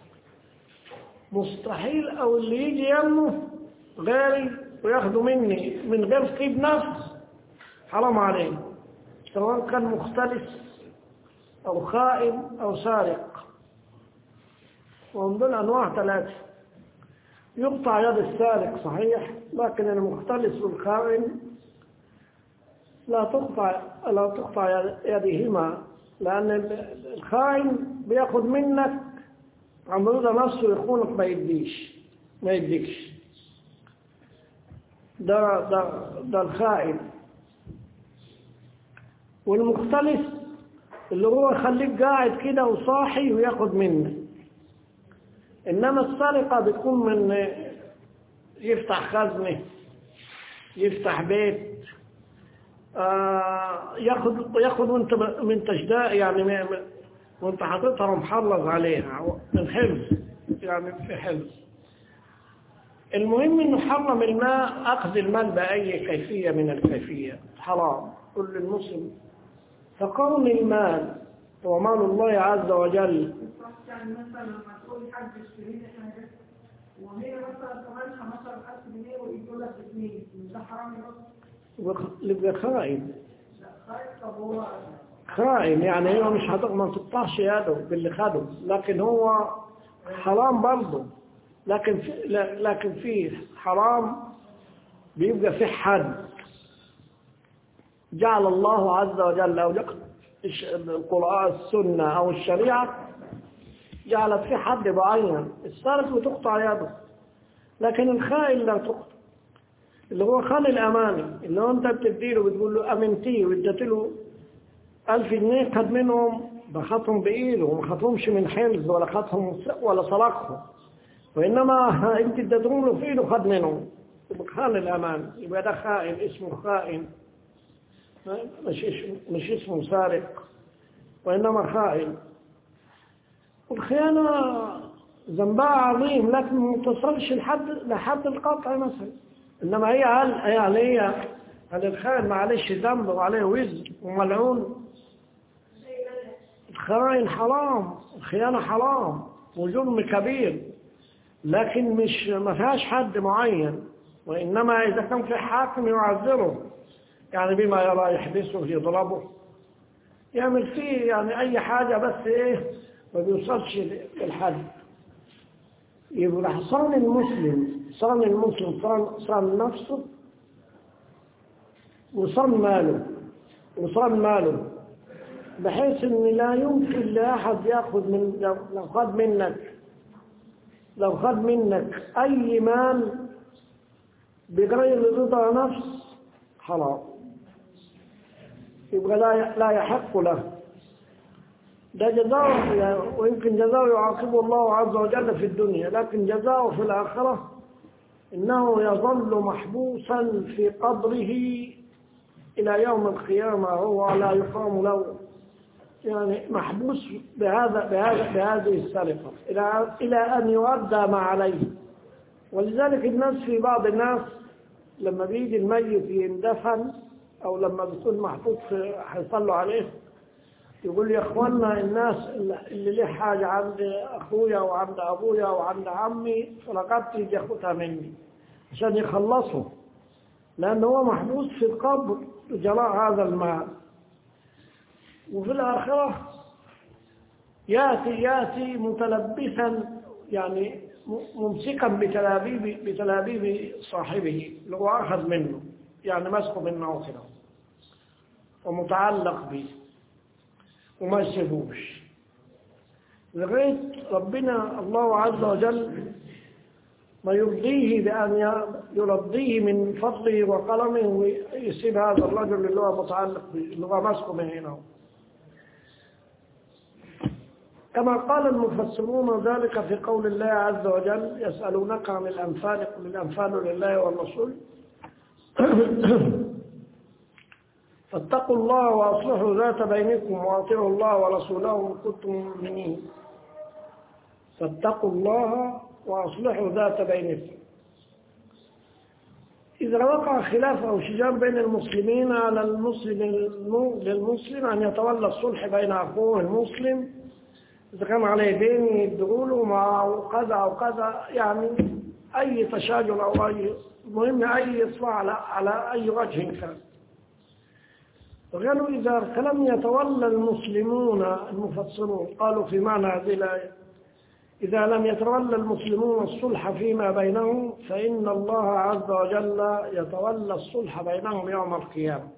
مستحيل أو اللي يجي يمه غيري وياخده مني من غير طيب نفس حرام عليه سواء كان مختلف أو خائن أو سارق ومن دول أنواع ثلاثة يقطع يد السارق صحيح لكن المختلس والخائن لا تقطع لا تقطع يدهما لأن الخائن بياخد منك عمرو نفسه يخونك ما يديش ما يديكش ده ده ده الخائن والمختلف اللي هو يخليك قاعد كده وصاحي وياخد منك إنما السرقة بتكون من يفتح خزنة يفتح بيت آه ياخد ياخد وانت من تجداء يعني وانت حاططها ومحرز عليها من حفظ يعني في حفظ المهم انه حرم الماء اخذ المال باي كيفيه من الكيفيه حرام كل المسلم فقرن المال هو مال الله عز وجل يعني مثلا لما تقول حد اشتري لي حاجه وهي مثلا ثمنها مثلا 1000 جنيه ويدوا لك اثنين ده حرام برضه يبقى خائن لا خايف طب هو خائن يعني هي مش هتق ما تقطعش يده باللي خده لكن هو حرام برضه لكن في لكن في حرام بيبقى في حد جعل الله عز وجل أو القرآن السنة أو الشريعة جعلت في حد معين السارق بتقطع يده لكن الخائن لا تقطع اللي هو خان الأماني اللي هو أنت بتديله بتقول له أمنتيه واديت له ألف جنيه خد منهم بخطهم بإيده وما خطهمش من حرز ولا خطهم ولا سرقهم وإنما أنت اديتهم له في إيده خد منهم يبقى خان الأمان يبقى ده خائن اسمه خائن مش اسمه مش اسمه سارق وإنما خائن والخيانة ذنبها عظيم لكن ما توصلش لحد لحد القطع مثلا إنما هي هل هل هي هل الخائن معلش ذنب وعليه وزر وملعون الخائن حرام الخيانة حرام وجرم كبير لكن مش ما فيهاش حد معين وإنما إذا كان في حاكم يعذره يعني بما يرى يحبسه يضربه يعمل فيه يعني أي حاجة بس إيه ما بيوصلش للحد يبقى صان المسلم صان المسلم صان, صان نفسه وصان ماله وصان ماله بحيث ان لا يمكن لاحد ياخذ من لو خد منك لو خد منك اي مال بغير رضا نفس حرام يبقى لا لا يحق له ده جزاؤه يعني ويمكن جزاؤه يعاقبه الله عز وجل في الدنيا لكن جزاؤه في الآخرة إنه يظل محبوسا في قبره إلى يوم القيامة هو لا يقام له يعني محبوس بهذا بهذا بهذه السرقة إلى إلى أن يؤدى ما عليه ولذلك الناس في بعض الناس لما بيجي الميت يندفن أو لما بيكون محطوط في هيصلوا عليه يقول يا اخوانا الناس اللي له حاجة عند اخويا وعند ابويا وعند عمي فرقبتي يجي ياخدها مني عشان يخلصوا لان هو محبوس في القبر جراء هذا المال وفي الاخرة ياتي ياتي متلبسا يعني ممسكا بتلابيب بتلابيب صاحبه اللي هو اخذ منه يعني مسكه منه كده ومتعلق به وما يسيبوش لغاية ربنا الله عز وجل ما يرضيه بأن يرضيه من فضله وقلمه ويسيب هذا الرجل اللي هو متعلق به اللي هو ماسكه من هنا كما قال المفسرون ذلك في قول الله عز وجل يسألونك عن الأنفال قل الأنفال لله والرسول فاتقوا الله وأصلحوا ذات بينكم وأطيعوا الله ورسوله إن كنتم مؤمنين فاتقوا الله وأصلحوا ذات بينكم إذا وقع خلاف أو شجار بين المسلمين على المسلم للمسلم أن يتولى الصلح بين أخوه المسلم إذا كان عليه دين يدعوا له مع كذا أو كذا يعني أي تشاجر أو أي المهم أي إصلاح على على أي وجه كان وقالوا إذا لم يتولى المسلمون المفسرون قالوا في معنى هذه الآية إذا لم يتولى المسلمون الصلح فيما بينهم فإن الله عز وجل يتولى الصلح بينهم يوم القيامة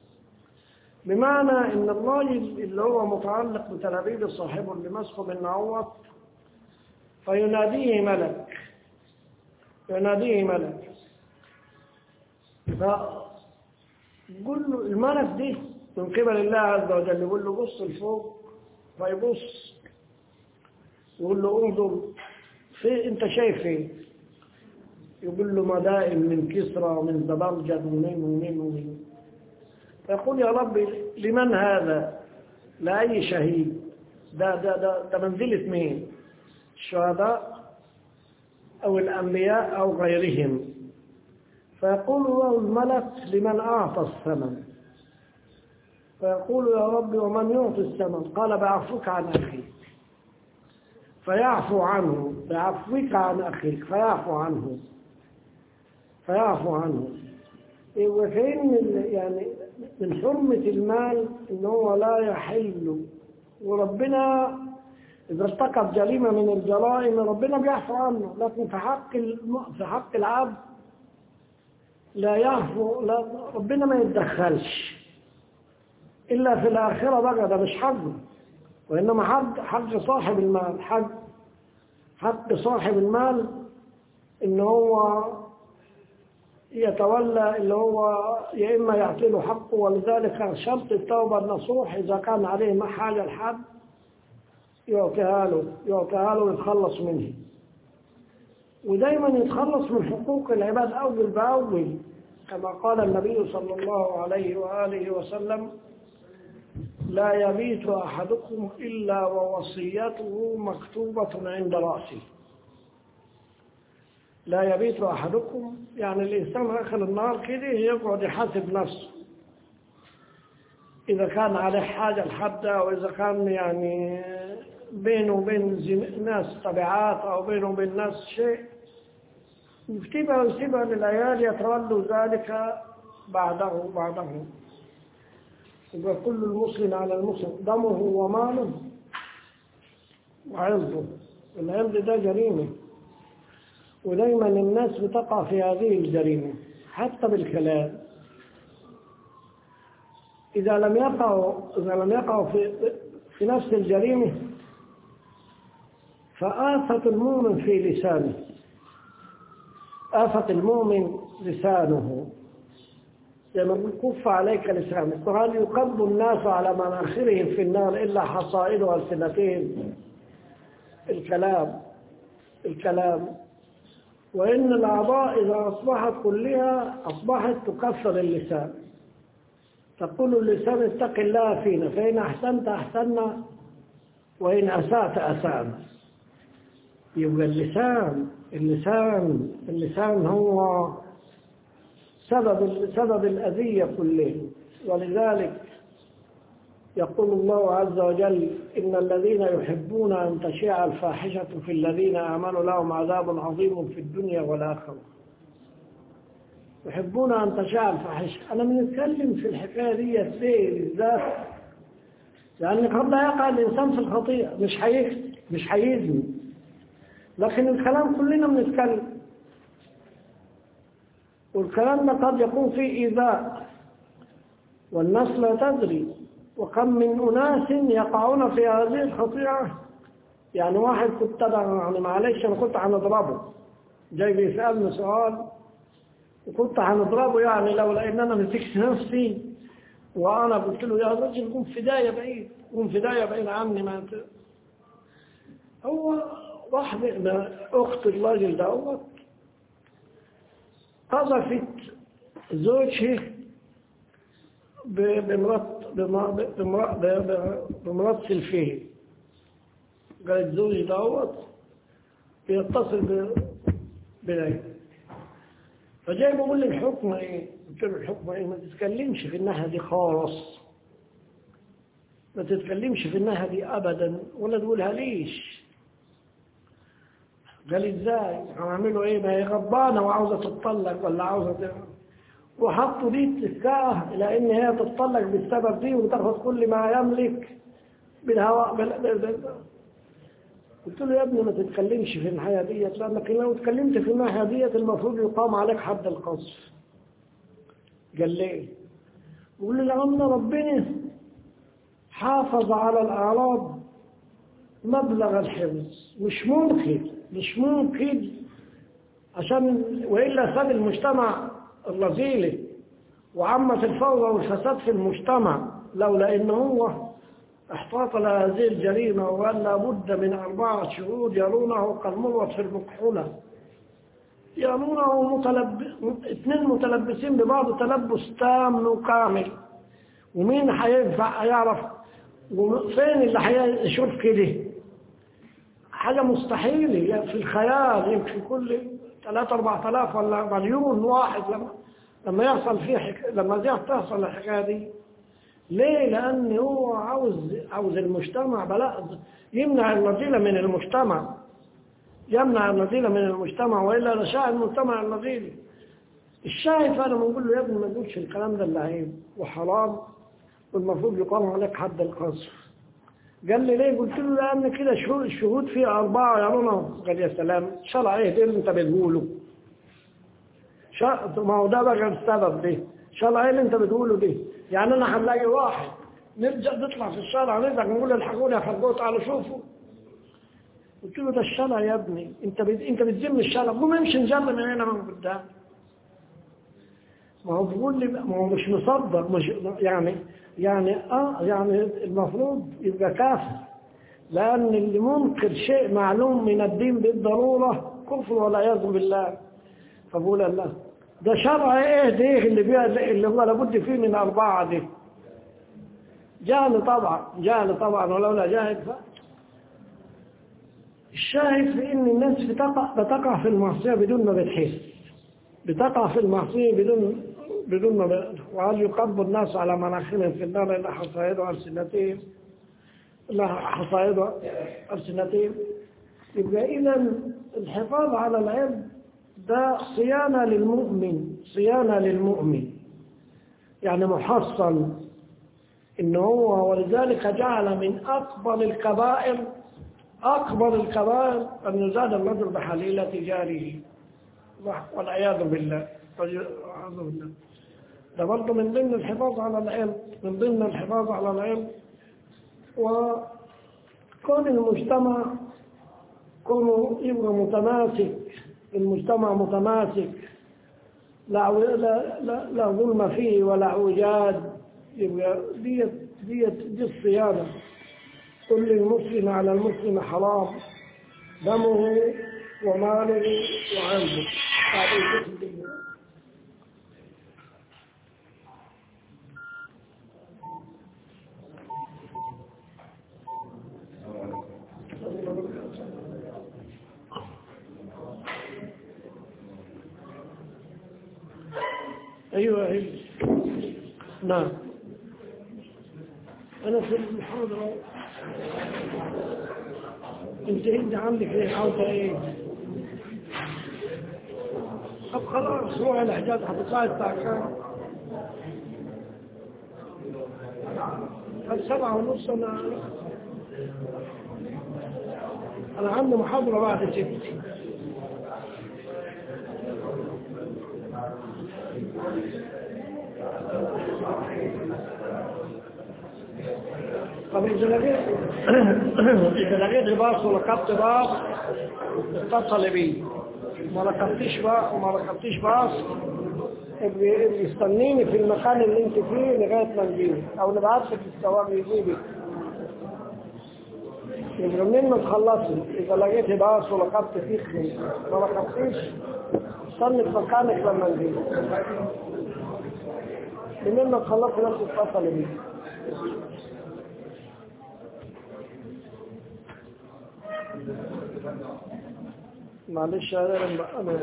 بمعنى إن الله اللي هو متعلق بتلابيب صاحبه اللي مسخه من نعوت فيناديه ملك يناديه ملك فقل له الملك دي من قبل الله عز وجل يقول له بص لفوق فيبص يقول له انظر في انت شايف ايه يقول له مدائن من كسرى ومن زبرجد ومن ومن ومن فيقول يا رب لمن هذا لأي شهيد ده, ده, ده, ده منزلة مين الشهداء أو الأنبياء أو غيرهم فيقول له الملك لمن أعطى الثمن فيقول يا رب ومن يعطي الثمن قال بعفوك عن أخيك فيعفو عنه بعفوك عن أخيك فيعفو عنه فيعفو عنه وكأن يعني من حرمة المال إن هو لا يحل وربنا إذا ارتكب جريمة من الجرائم ربنا بيعفو عنه لكن في حق في حق العبد لا يعفو لا ربنا ما يتدخلش إلا في الآخرة بقى ده مش حقه وإنما حق حق صاحب المال حق حق صاحب المال إن هو يتولى اللي هو يا إما يعطي له حقه ولذلك شرط التوبة النصوح إذا كان عليه ما حاجة الحد يعطيها له يعطيها له ويتخلص منه ودايما يتخلص من حقوق العباد أول بأول كما قال النبي صلى الله عليه وآله وسلم لا يبيت أحدكم إلا ووصيته مكتوبة عند رأسه لا يبيت أحدكم يعني الإنسان آخر النهار كده يقعد يحاسب نفسه إذا كان عليه حاجة لحد أو إذا كان يعني بينه وبين ناس تبعات أو بينه وبين ناس شيء يكتبها ويسيبها للعيال يتولوا ذلك بعده بعده يبقى كل المسلم على المسلم دمه وماله وعرضه العرض ده جريمة ودايما الناس بتقع في هذه الجريمة حتى بالكلام إذا لم يقعوا إذا لم يقعوا في في نفس الجريمة فآفة المؤمن في لسانه آفة المؤمن لسانه لما كف عليك لسانك وهل يقب الناس على مناخرهم في النار إلا حصائد ألسنتهم الكلام الكلام وإن الأعضاء إذا أصبحت كلها أصبحت تكسر اللسان تقول اللسان اتق الله فينا فإن أحسنت أحسنا وإن أسأت أسأنا يبقى اللسان اللسان اللسان هو سبب سبب الأذية كلها ولذلك يقول الله عز وجل إن الذين يحبون أن تشيع الفاحشة في الذين آمنوا لهم عذاب عظيم في الدنيا والآخرة يحبون أن تشيع الفاحشة أنا بنتكلم في الحكاية دي ليه بالذات لأن قد لا يقع الإنسان في الخطيئة مش حي مش حيزني لكن الكلام كلنا بنتكلم والكلام ده قد يكون فيه إيذاء والناس لا تدري وكم من أناس يقعون في هذه الخطيئة يعني واحد كنت يعني معلش أنا كنت هنضربه جاي بيسألني سؤال وكنت هنضربه يعني لولا إن أنا مسكت نفسي وأنا قلت له يا رجل قوم فداية بعيد قوم فداية بعيد عني ما أنت هو واحدة ما أخت الراجل دوت قذفت زوجها ب- بمرات بم- بمرا- ب- ب- بمرات سلفيه قالت زوجي دوت بيتصل ب- بليلى فجاي بقول لي الحكم ايه؟ قلت له الحكم ايه؟ ما تتكلمش في الناحية دي خالص ما تتكلمش في الناحية دي أبدا ولا تقولها ليش قال لي ازاي هنعمله ايه ما هي غضبانة وعاوزة تتطلق ولا عاوزة ت- وحطوا دي تكاه إلى إن هي تتطلق بالسبب دي وتاخد كل ما يملك بالهواء بال... بال... بال... قلت له يا ابني ما تتكلمش في الناحية ديت لأنك لو اتكلمت في الناحية ديت المفروض يقام عليك حد القذف قال ليه؟ بقول له لأن ربنا حافظ على الأعراض مبلغ الحفظ مش ممكن مش ممكن عشان وإلا ساب المجتمع الرذيل وعمت الفوضى والفساد في المجتمع لولا إن هو احتاط لهذه الجريمة وقال لابد من أربعة شهود يرونه كالمروة في المكحولة يرونه متلب... اثنين متلبسين ببعض تلبس تام وكامل ومين هينفع يعرف وفين اللي هيشوف كده حاجة مستحيلة في الخيال يمكن كل 3 4000 ولا مليون واحد لما لما يحصل فيه حك... لما دي تحصل الحكاية دي ليه؟ لأن هو عاوز عاوز المجتمع بلاء يمنع الرذيلة من المجتمع يمنع الرذيلة من المجتمع وإلا نشاء المجتمع الرذيل الشايف أنا بنقول له يا ابني ما تقولش الكلام ده اللي عيب وحرام والمفروض يقام عليك حد القذف قال لي ليه قلت له لأن كده شهود الشهود فيه أربعة يرونه قال يا سلام شرع إيه ده اللي أنت بتقوله شرع ما هو ده بقى السبب ده شرع إيه اللي أنت بتقوله ده يعني أنا هنلاقي واحد نرجع نطلع في الشارع نرجع نقول الحقوني يا فرقوه تعالوا شوفوا قلت له ده الشارع يا ابني انت بت... انت بتذم الشارع قوم امشي نجرب من هنا من قدام ما هو بيقول لي ما هو مش مصدق مش يعني يعني اه يعني المفروض يبقى كافر لان اللي منكر شيء معلوم من الدين بالضروره كفر والعياذ بالله فبقول الله ده شرع ايه ده اللي بيها اللي هو لابد فيه من اربعه دي جهل طبعا جهل طبعا ولولا جاهل ف... الشاهد في ان الناس بتقع بتقع في المعصيه بدون ما بتحس بتقع في المعصيه بدون بدون ما ب... وهل يقب الناس على مناخرهم في النار الا حصائد السنتين الا حصائد السنتين يبقى اذا الحفاظ على العلم ده صيانه للمؤمن صيانه للمؤمن يعني محصن إن هو ولذلك جعل من أكبر الكبائر أكبر الكبائر أن يزاد الرجل بحليلة جاره والعياذ بالله والعياذ بالله ده برضه من ضمن الحفاظ على العلم من ضمن الحفاظ على العلم وكون المجتمع كونه يبقى متماسك المجتمع متماسك لا لا لا, لا ظلم فيه ولا اعوجاج يبقى ديت ديت دي الصيانة كل المسلم على المسلم حرام دمه وماله وعرضه هذه الجسد أيوة أيوة نعم أنا في المحاضرة أنت أنت عندك إيه عاوزة إيه؟ طب خلاص روح الحجاز هتطلع الساعة كام؟ هل سبعة ونص أنا أنا عندي محاضرة بعد ست طب إذا لقيت إذا لقيت باص ولقطت باص اتصل بي ما ركبتش باص وما ركبتش باص ابقي استنيني في المكان اللي انت فيه لغاية ما نجيبك او نبعت لك السواق يجيبك يبقى منين ما تخلصي إذا لقيتي باص ولقبت فيك ما لقبتيش استني في مكانك لما نجي منين ما تخلصي نفس اتصل بيه معلش انا لما انا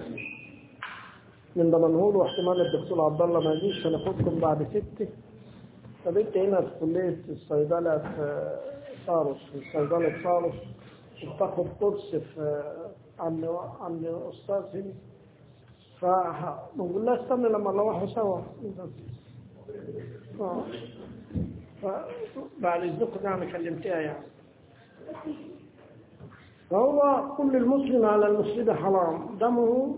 من دمنهور واحتمال الدكتور عبد الله ما يجيش فناخدكم بعد ستة فبنت هنا في كلية الصيدلة في صارس في صيدلة صارس بتاخد كورس في عند عند أستاذ هنا فبنقول لها استنى لما نروحوا سوا اه فبعد إذنكم يعني كلمتها يعني فهو كل المسلم على المسلم حرام دمه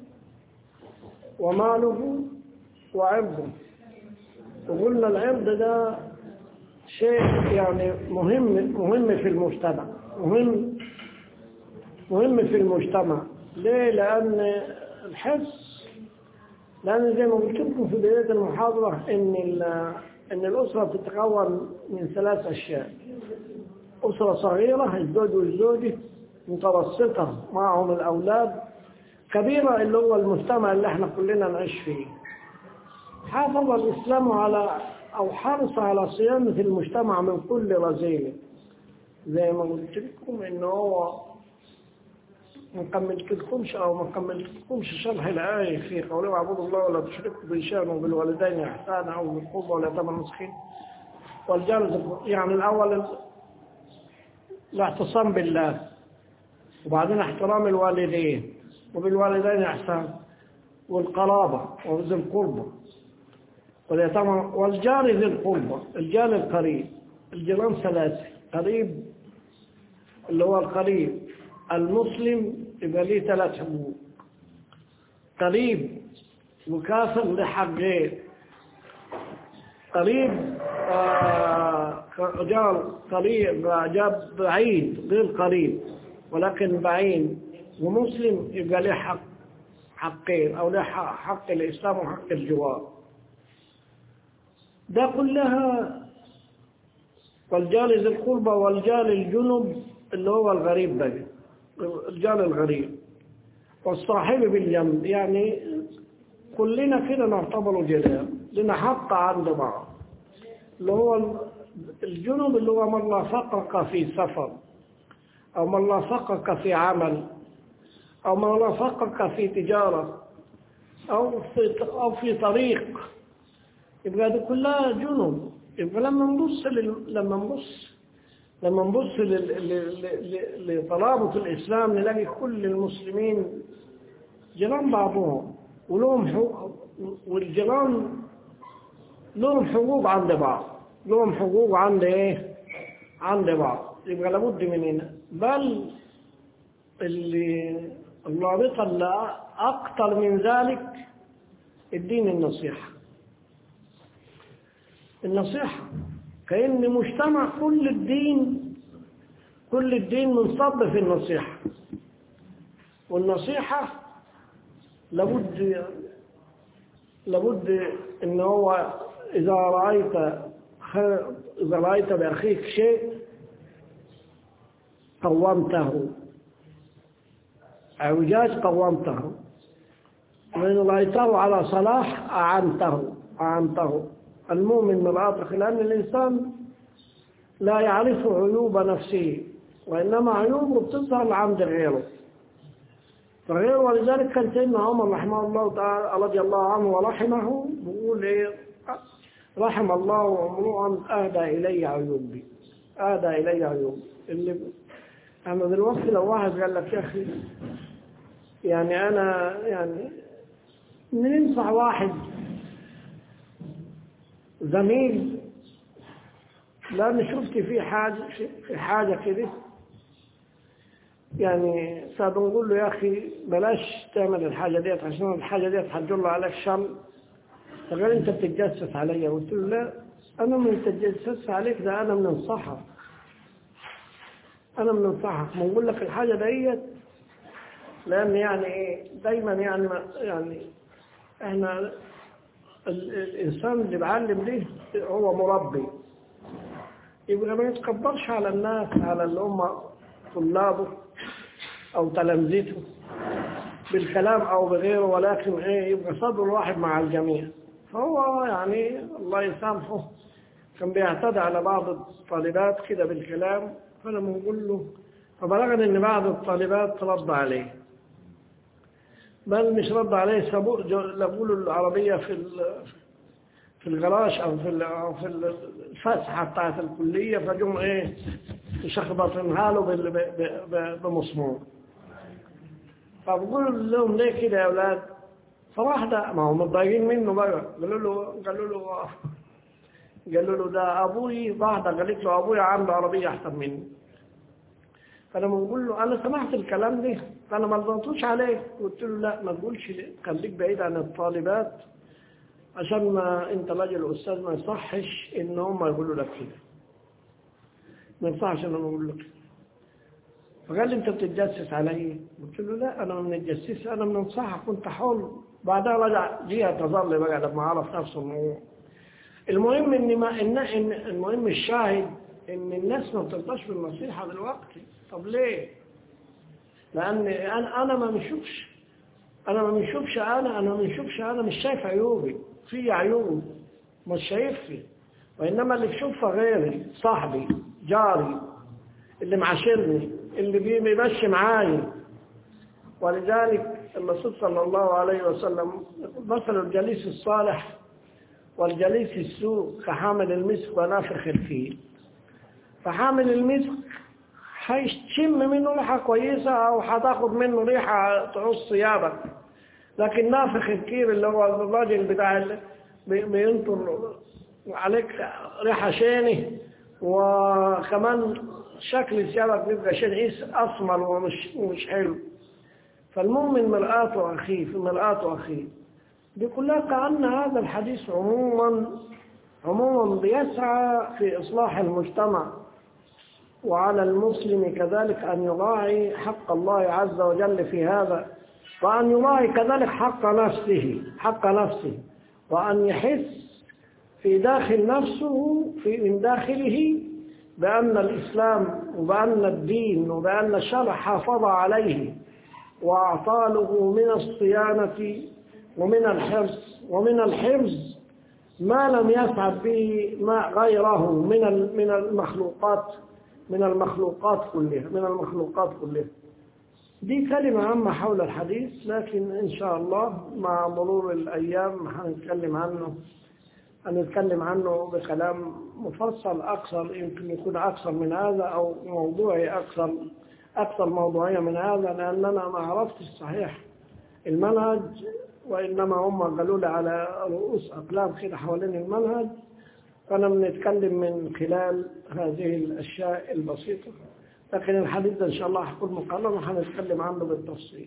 وماله وعرضه وقلنا العرض ده شيء يعني مهم مهم في المجتمع مهم مهم في المجتمع ليه؟ لأن الحس لأن زي ما قلت لكم في بداية المحاضرة إن إن الأسرة تتكون من ثلاث أشياء أسرة صغيرة الزوج والزوجة متوسطة معهم الأولاد كبيرة اللي هو المجتمع اللي احنا كلنا نعيش فيه حافظ الإسلام على أو حرص على صيانة المجتمع من كل رذيلة زي ما قلت لكم إن هو ما كملتلكمش أو ما كملتلكمش شرح الآية في قوله اعبدوا الله ولا تشركوا به شيئا وبالوالدين إحسانا أو بالقربى ولا تمن مسكين والجار يعني الأول الاعتصام بالله وبعدين احترام الوالدين وبالوالدين إحسان والقرابة وذي القربى واليتامى والجار ذي القربى الجار القريب الجيران ثلاثة قريب اللي هو القريب المسلم يبقى ليه ثلاث حقوق قريب مكافر لحقين قريب آه جار قريب جاب بعيد غير قريب ولكن بعيد ومسلم يبقى له حق حقين أو له حق الإسلام وحق الجوار ده كلها والجار ذي القربى والجار الجنب اللي هو الغريب بقى الجار الغريب والصاحب بالجنب يعني كلنا كده نعتبر جيران لنا حق عند بعض اللي هو الجنب اللي هو من لا فقرك في سفر أو من لا فقرك في عمل أو من لا فقرك في تجارة أو في أو في طريق يبقى دي كلها جنب يبقى لما نبص لل... لما نبص لما نبص لل... ل... لترابط الإسلام نلاقي كل المسلمين جيران بعضهم ولهم حقوق والجيران لهم حقوق عند بعض لهم حقوق عند ايه عند بعض يبقى لابد من هنا بل اللي الرابطة اللي أكثر من ذلك الدين النصيحة النصيحة كأن مجتمع كل الدين كل الدين منصب في النصيحة والنصيحة لابد لابد ان هو اذا رايت اذا رايت باخيك شيء قومته اعوجاج قومته وإن رأيته على صلاح أعنته أعنته المؤمن مرآة لأن الإنسان لا يعرف عيوب نفسه وإنما عيوبه بتظهر عند غيره فغيره ولذلك كان سيدنا عمر رحمه الله تعالى رضي الله عنه ورحمه بيقول إيه رحم الله امرؤا أهدى إلي عيوبي أهدى إلي عيوبي اللي أما دلوقتي لو واحد قال لك يا أخي يعني أنا يعني ننصح واحد زميل لأن شفت في حاجة في حاجة كده يعني فبنقول له يا أخي بلاش تعمل الحاجة ديت عشان الحاجة ديت هتجر عليك شر فقال أنت بتتجسس عليا قلت له لا أنا من تتجسس عليك ده أنا بننصحك أنا بننصحك ما نقول لك الحاجة ديت لأن يعني إيه دايما يعني يعني إحنا ال- الإنسان اللي بعلم ده هو مربي يبقى ما يتكبرش على الناس على اللي هم طلابه أو تلامذته بالكلام أو بغيره ولكن إيه يبقى صدر واحد مع الجميع فهو يعني الله يسامحه كان بيعتدي على بعض الطالبات كده بالكلام فلما نقول له فبلغني ان بعض الطالبات رد عليه بل مش رد عليه سابوه جابوا له العربيه في ال- في الجراج او في ال- أو في الفسحه بتاعت الكليه فجم ايه شخبطنها له بال- ب- ب- ب- بمسمار فبقول لهم ليه كده يا اولاد فواحده ما هم متضايقين منه بقى قالوا له قالوا له قالوا له ده ابوي واحده قالت له ابويا عنده عربيه احسن مني فلما بقول له انا سمعت الكلام ده فانا ما ضغطوش عليك قلت له لا ما تقولش ليه. خليك بعيد عن الطالبات عشان ما انت راجل استاذ ما يصحش ان هم يقولوا لك كده ما ينفعش ان انا اقول لك كده. فقال لي انت بتتجسس علي قلت له لا انا ما بنتجسس انا بننصحك كنت حول بعدها رجع جه تظل بقى لما عرف نفسه الموضوع المهم ان ما ان إن المهم الشاهد ان الناس ما بترضاش بالنصيحه دلوقتي طب ليه؟ لان انا انا ما بنشوفش انا ما بنشوفش انا انا ما بنشوفش انا مش شايف عيوبي في عيوب مش شايفها وانما اللي بشوفها غيري صاحبي جاري اللي معاشرني اللي بي- بيمشي معايا ولذلك الرسول صلى الله عليه وسلم يقول مثل الجليس الصالح والجليس السوء كحامل المسك ونافخ الفيل فحامل المسك هيشم منه ريحة كويسة أو هتاخد منه ريحة تعص ثيابك لكن نافخ الكير اللي هو الراجل بتاع اللي بي- بينطر عليك ريحة شيني وكمان شكل ثيابك بيبقى شنعيس أسمر ومش ومش حلو فالمؤمن مرآة أخيه في مرآة أخيه دي كلها كأن هذا الحديث عموما عموما بيسعى في إصلاح المجتمع وعلى المسلم كذلك أن يراعي حق الله عز وجل في هذا وأن يراعي كذلك حق نفسه حق نفسه وأن يحس في داخل نفسه في من داخله بأن الإسلام وبأن الدين وبأن الشرع حافظ عليه وأعطى له من الصيانة ومن الحرص ومن الحرز ما لم يسعد به ما غيره من ال- من المخلوقات من المخلوقات كلها من المخلوقات كلها دي كلمة عامة حول الحديث لكن إن شاء الله مع مرور الأيام هنتكلم عنه هنتكلم عنه بكلام مفصل أكثر يمكن يكون أكثر من هذا أو موضوعي أكثر أكثر موضوعية من هذا لأننا ما عرفتش صحيح المنهج وإنما هم قالوا لي على رؤوس أقلام كده حوالين المنهج فأنا بنتكلم من خلال هذه الأشياء البسيطة لكن الحديث ده إن شاء الله هيكون مقرر وهنتكلم عنه بالتفصيل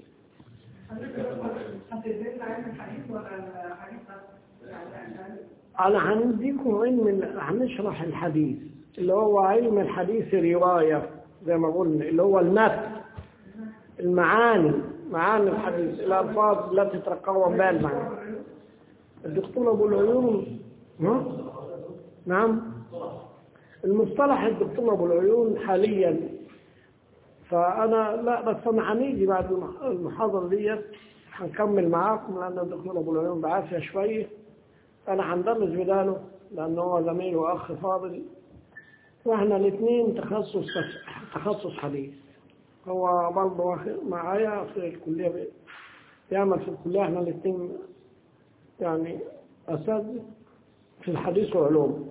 هتدلنا علم الحديث ولا الحديث بس؟ يعني أنا هنديكم علم ال- هنشرح الحديث اللي هو علم الحديث رواية زي ما قلنا اللي هو المتن المعاني معاني الحديث الألفاظ التي تتكون بها المعاني الدكتور أبو العيون ها؟ نعم المصطلح الدكتور أبو العيون حاليا فأنا لا بس أنا هنيجي بعد المح- المحاضرة ديت هنكمل معاكم لأن الدكتور أبو العيون بعافية شوية أنا هندرس بداله لأنه هو زميل وأخ فاضل وإحنا الاثنين تخصص تخصص حديث هو برضه واخد معايا في الكلية بي- بيعمل في الكلية إحنا الاثنين يعني أساتذة في الحديث وعلوم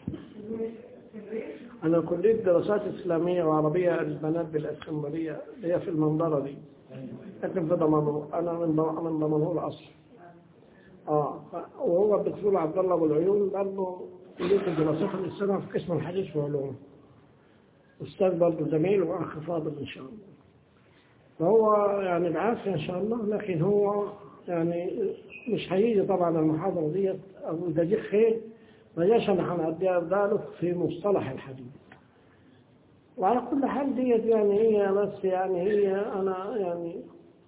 أنا كلية دراسات إسلامية وعربية البنات بالإسكندرية اللي هي في المنظرة دي لكن في دمنهور أنا من دم- من دمنهور أصلا اه ف- وهو الدكتور عبد الله ابو العيون برضه كليه الدراسات الاسلاميه في قسم الحديث وعلوم استاذ برضه زميل واخ فاضل ان شاء الله فهو يعني بعافيه ان شاء الله لكن هو يعني مش هيجي طبعا المحاضره ديت او اذا جه خير ما جاش انا هنأديها بداله في مصطلح الحديث وعلى كل حال ديت يعني هي بس يعني هي انا يعني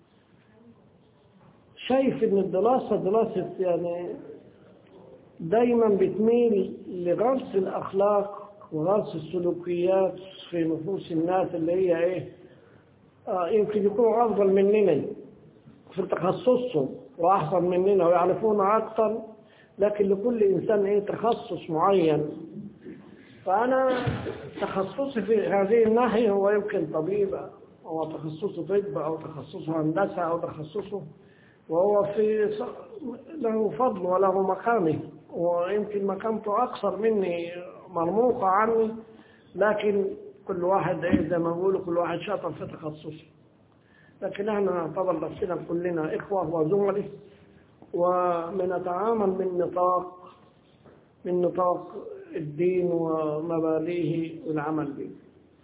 شايف ان الدراسة دراسة يعني دايما بتميل لغرس الأخلاق وغرس السلوكيات في نفوس الناس اللي هي ايه آه يمكن يكونوا افضل مننا في تخصصهم واحسن مننا ويعرفون اكثر لكن لكل انسان ايه تخصص معين فانا تخصصي في هذه الناحيه هو يمكن طبيب او تخصصه طب او تخصصه هندسه او تخصصه وهو في ص- له فضل وله مقامه ويمكن مقامته اكثر مني مرموقه عني لكن كل واحد ايه زي ما بيقولوا كل واحد شاطر في تخصصه لكن احنا نعتبر نفسنا كلنا اخوه وزملاء ونتعامل من نطاق من نطاق الدين ومبادئه والعمل به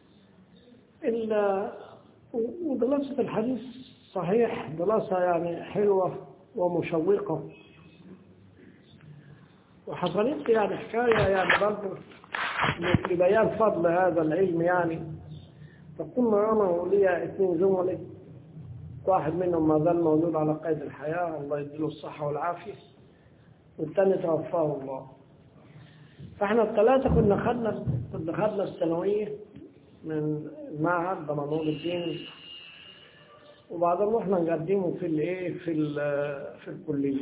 إلا ودراسة الحديث صحيح دراسة يعني حلوة ومشوقة وحصلت لي يعني حكاية يعني برضه لبيان فضل هذا العلم يعني فكنا أنا ولي اثنين زملاء واحد منهم ما زال موجود على قيد الحياة الله يديله الصحة والعافية والثاني توفاه الله فاحنا الثلاثة كنا خدنا كنا خدنا الثانوية من المعهد ضمانون الدين وبعدين رحنا نقدمه في الايه في ال- في الكلية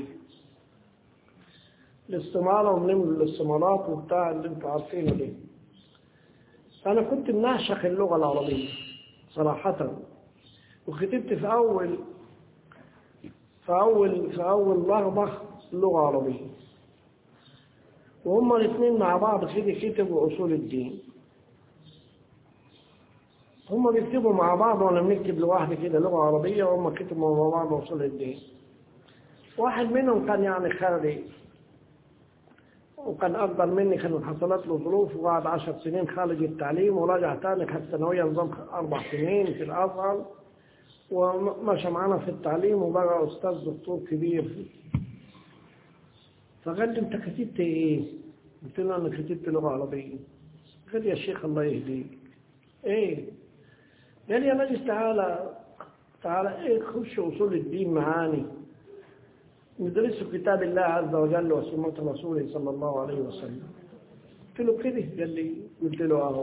الاستمارة ونملوا الاستمارات وبتاع اللي انتوا عارفينه ده فأنا كنت منعشق اللغة العربية صراحة وكتبت في أول في أول في أول رغبة لغة عربية وهما الاثنين مع بعض كده كتبوا أصول الدين هما بيكتبوا مع بعض وأنا بنكتب لوحدي كده لغة عربية وهما كتبوا مع بعض أصول الدين واحد منهم كان يعني خالي وكان أكبر مني كانت حصلت له ظروف وقعد عشر سنين خارج التعليم ورجع تاني كانت ثانوية نظام أربع سنين في الأزهر ومشى معانا في التعليم وبقى أستاذ دكتور كبير فقال لي أنت كتبت إيه؟ قلت له أنا كتبت لغة عربية قال لي يا شيخ الله يهديك إيه؟ قال لي يا مجلس تعالى تعالى إيه خش أصول الدين معاني ندرس كتاب الله عز وجل وسنة رسوله صلى الله عليه وسلم قلت له كده قال لي قلت له أهو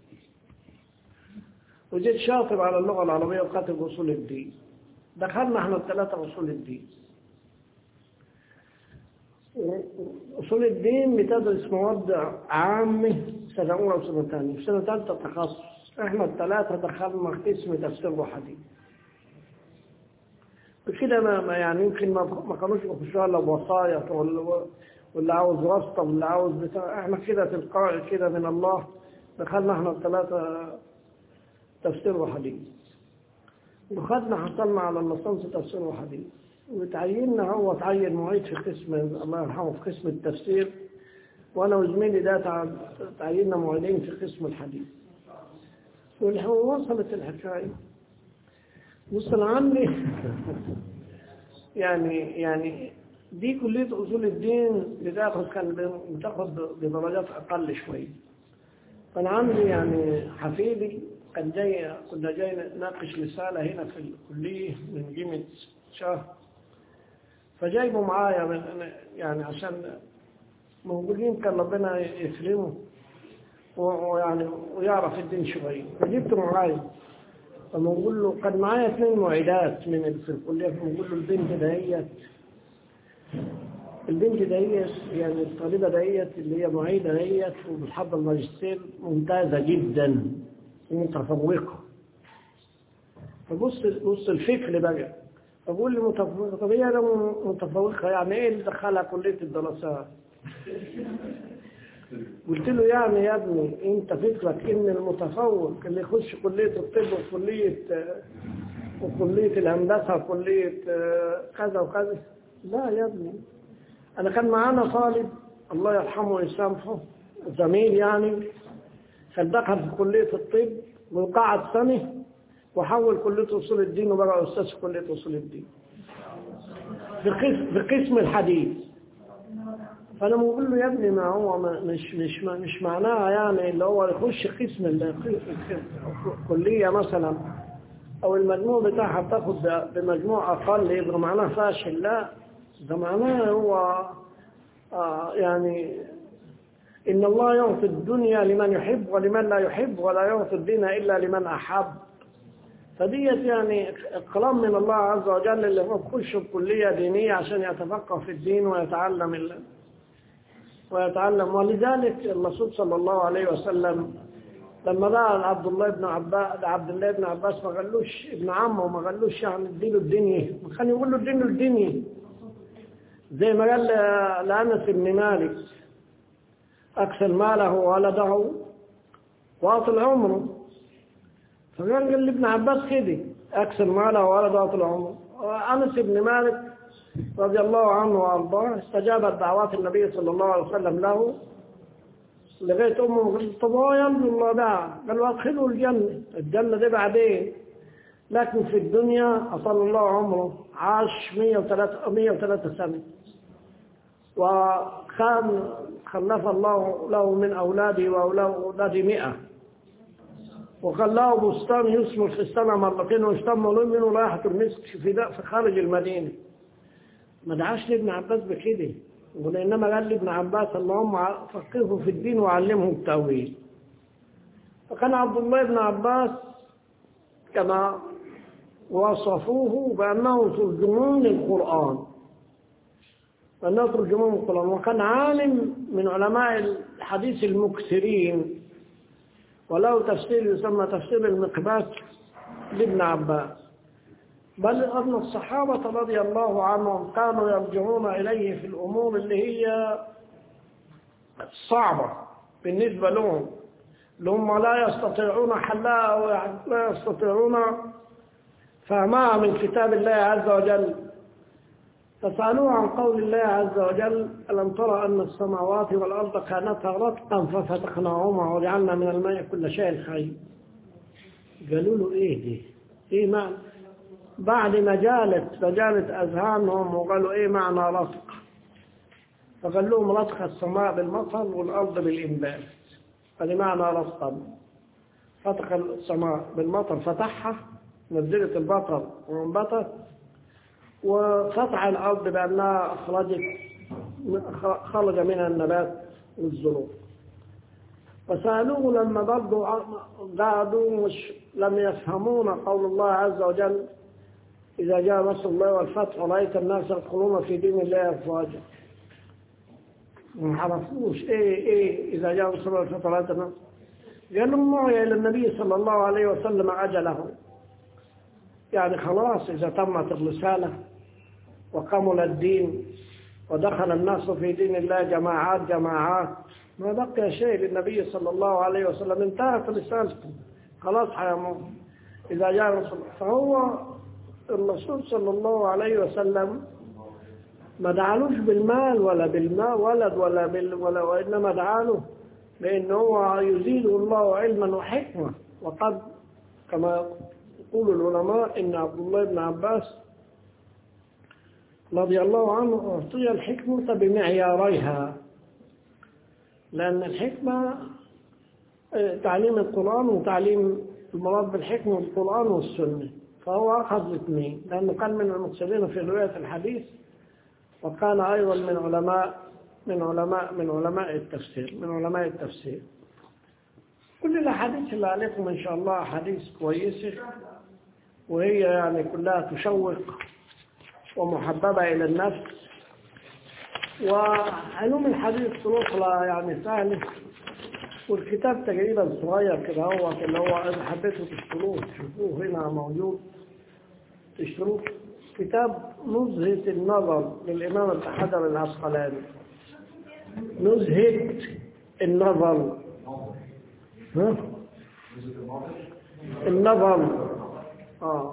وجيت شاطر على اللغة العربية وكاتب أصول الدين دخلنا احنا الثلاثة أصول الدين أصول الدين بتدرس مواد عامة سنة أولى وسنة ثانية سنة ثالثة تخصص احنا الثلاثة دخلنا قسم تفسير وحديث بكده ما ما يعني يمكن ما ما كانوش بيخشوا الا بوصايا ولا واللي عاوز واسطه واللي عاوز بتاع احنا كده تلقائي كده من الله دخلنا احنا الثلاثه تفسير وحديث وخدنا حصلنا على اللصنص تفسير وحديث وتعيننا هو تعين معيد في قسم الله يرحمه في قسم التفسير وانا وزميلي ده تع- تعيننا معيدين في قسم الحديث وصلت الحكايه وصل عني يعني يعني دي كلية أصول الدين بتاخد كان بتاخد بدرجات أقل شوية كان عندي يعني حفيدي كان جاي كنا جاي نناقش رسالة هنا في الكلية من قيمة شهر فجايبه معايا من يعني عشان موجودين كان ربنا يسلمه و- ويعني ويعرف الدين شوية فجبته معايا فبنقول له كان معايا اثنين معيدات من ال- في الكلية فبنقول له البنت دهيت البنت دهيت يعني الطالبة دهيت اللي هي معيدة دهيت وبتحضر ماجستير ممتازة جدا ومتفوقة فبص بص الفكر بقى فبقول لي متفوقة طب هي أنا متفوقة يعني إيه اللي دخلها كلية الدراسات؟ قلت له يعني يا ابني انت فكرك ان المتفوق اللي يخش كلية الطب وكلية آه، وكلية الهندسة وكلية آه، كذا وكذا لا يا ابني انا كان معانا طالب الله يرحمه ويسامحه زميل يعني كان دخل في كلية الطب وقعد سنة وحول كلية أصول الدين وبقى أستاذ في كلية أصول الدين في قسم, في قسم الحديث فانا بقول له يا ابني ما هو ما مش مش ما مش معناها يعني اللي هو يخش قسم ال- كليه مثلا او المجموع بتاعها بتاخد ب- بمجموع اقل يبقى معناها فاشل لا ده معناه هو آه يعني إن الله يعطي الدنيا لمن يحب ولمن لا يحب ولا يعطي الدين إلا لمن أحب فديت يعني كلام من الله عز وجل اللي هو يخش بكلية دينية عشان يتفقه في الدين ويتعلم ال... ويتعلم ولذلك الرسول صلى الله عليه وسلم لما رأى عبد الله بن عباس عبد الله بن عباس ما قالوش ابن عمه ما قالوش يعني اديله الدنيا كان يقول له اديله الدنيا زي ما قال ل- لأنس بن مالك أكثر ماله وولده وأطل عمره فقال قال لابن عباس كده أكثر ماله وولده وأطل عمره وأنس بن مالك رضي الله عنه وأرضاه استجاب دعوات النبي صلى الله عليه وسلم له لغاية أمه قالت طب هو يرجو الله بقى قال له أدخله الجنة الجنة دي بعدين لكن في الدنيا أطال الله عمره عاش 103 103 سنة وكان خلف الله له من أولاده وأولاده مئة وخلاه بستان يثمر في السنة مرتين ويشتم منه رائحة المسك في دا- في خارج المدينة ما دعاش لابن عباس بكده يقول إنما قال لابن عباس اللهم فقهه في الدين وعلمه التأويل فكان عبد الله بن عباس كما وصفوه بأنه ترجمون للقرآن بأنه ترجمون للقرآن وكان عالم من علماء الحديث المكثرين وله تفسير يسمى تفسير المقبات لابن عباس بل أن الصحابة رضي الله عنهم كانوا يرجعون إليه في الأمور اللي هي صعبة بالنسبة لهم لهم لا يستطيعون حلها أو لا يستطيعون فهمها من كتاب الله عز وجل فسألوه عن قول الله عز وجل ألم ترى أن السماوات والأرض كانتا رتقا ففتقناهما وجعلنا من الماء كل شيء حي قالوا له إيه دي إيه معنى بعد ما جالت فجالت أذهانهم وقالوا إيه معنى رتق فقال لهم رتق السماء بالمطر والأرض بالإنبات هذه معنى رتقا فتق السماء بالمطر فتحها نزلت البطر وانبتت وفتح الأرض بأنها أخرجت خرج منها النبات والزروع فسألوه لما برضو قعدوا مش لم يفهمون قول الله عز وجل إذا جاء نصر الله والفتح رأيت الناس يدخلون في دين الله أفواجا ما عرفوش إيه إيه إذا جاء نصر الله والفتح رأيت الناس قالوا معي إلى النبي صلى الله عليه وسلم أجله يعني خلاص إذا تمت الرسالة وكمل الدين ودخل الناس في دين الله جماعات جماعات ما بقي شيء للنبي صلى الله عليه وسلم انتهت رسالته خلاص حيموت إذا جاء رسول فهو الرسول صلى الله عليه وسلم ما دعالوش بالمال ولا بالماء ولد ولا بال ولا وإنما دعاله لأنه هو يزيده الله علما وحكمة وقد كما يقول العلماء إن عبد الله بن عباس رضي الله عنه أعطي الحكمة بمعياريها لأن الحكمة تعليم القرآن وتعليم المراد بالحكمة القرآن والسنة فهو أخذ الاثنين لأنه كان من المقصدين في رواية الحديث وكان أيضا من علماء من علماء من علماء التفسير من علماء التفسير كل الأحاديث اللي عليكم إن شاء الله أحاديث كويسة وهي يعني كلها تشوق ومحببة إلى النفس وعلوم الحديث الأخرى يعني سهلة والكتاب تقريبا صغير كده هو اللي هو إذا حبيتوا تشتروه تشوفوه هنا موجود تشتروه كتاب نزهة النظر للإمام ابن حجر العسقلاني نزهة النظر ها؟ النظر آه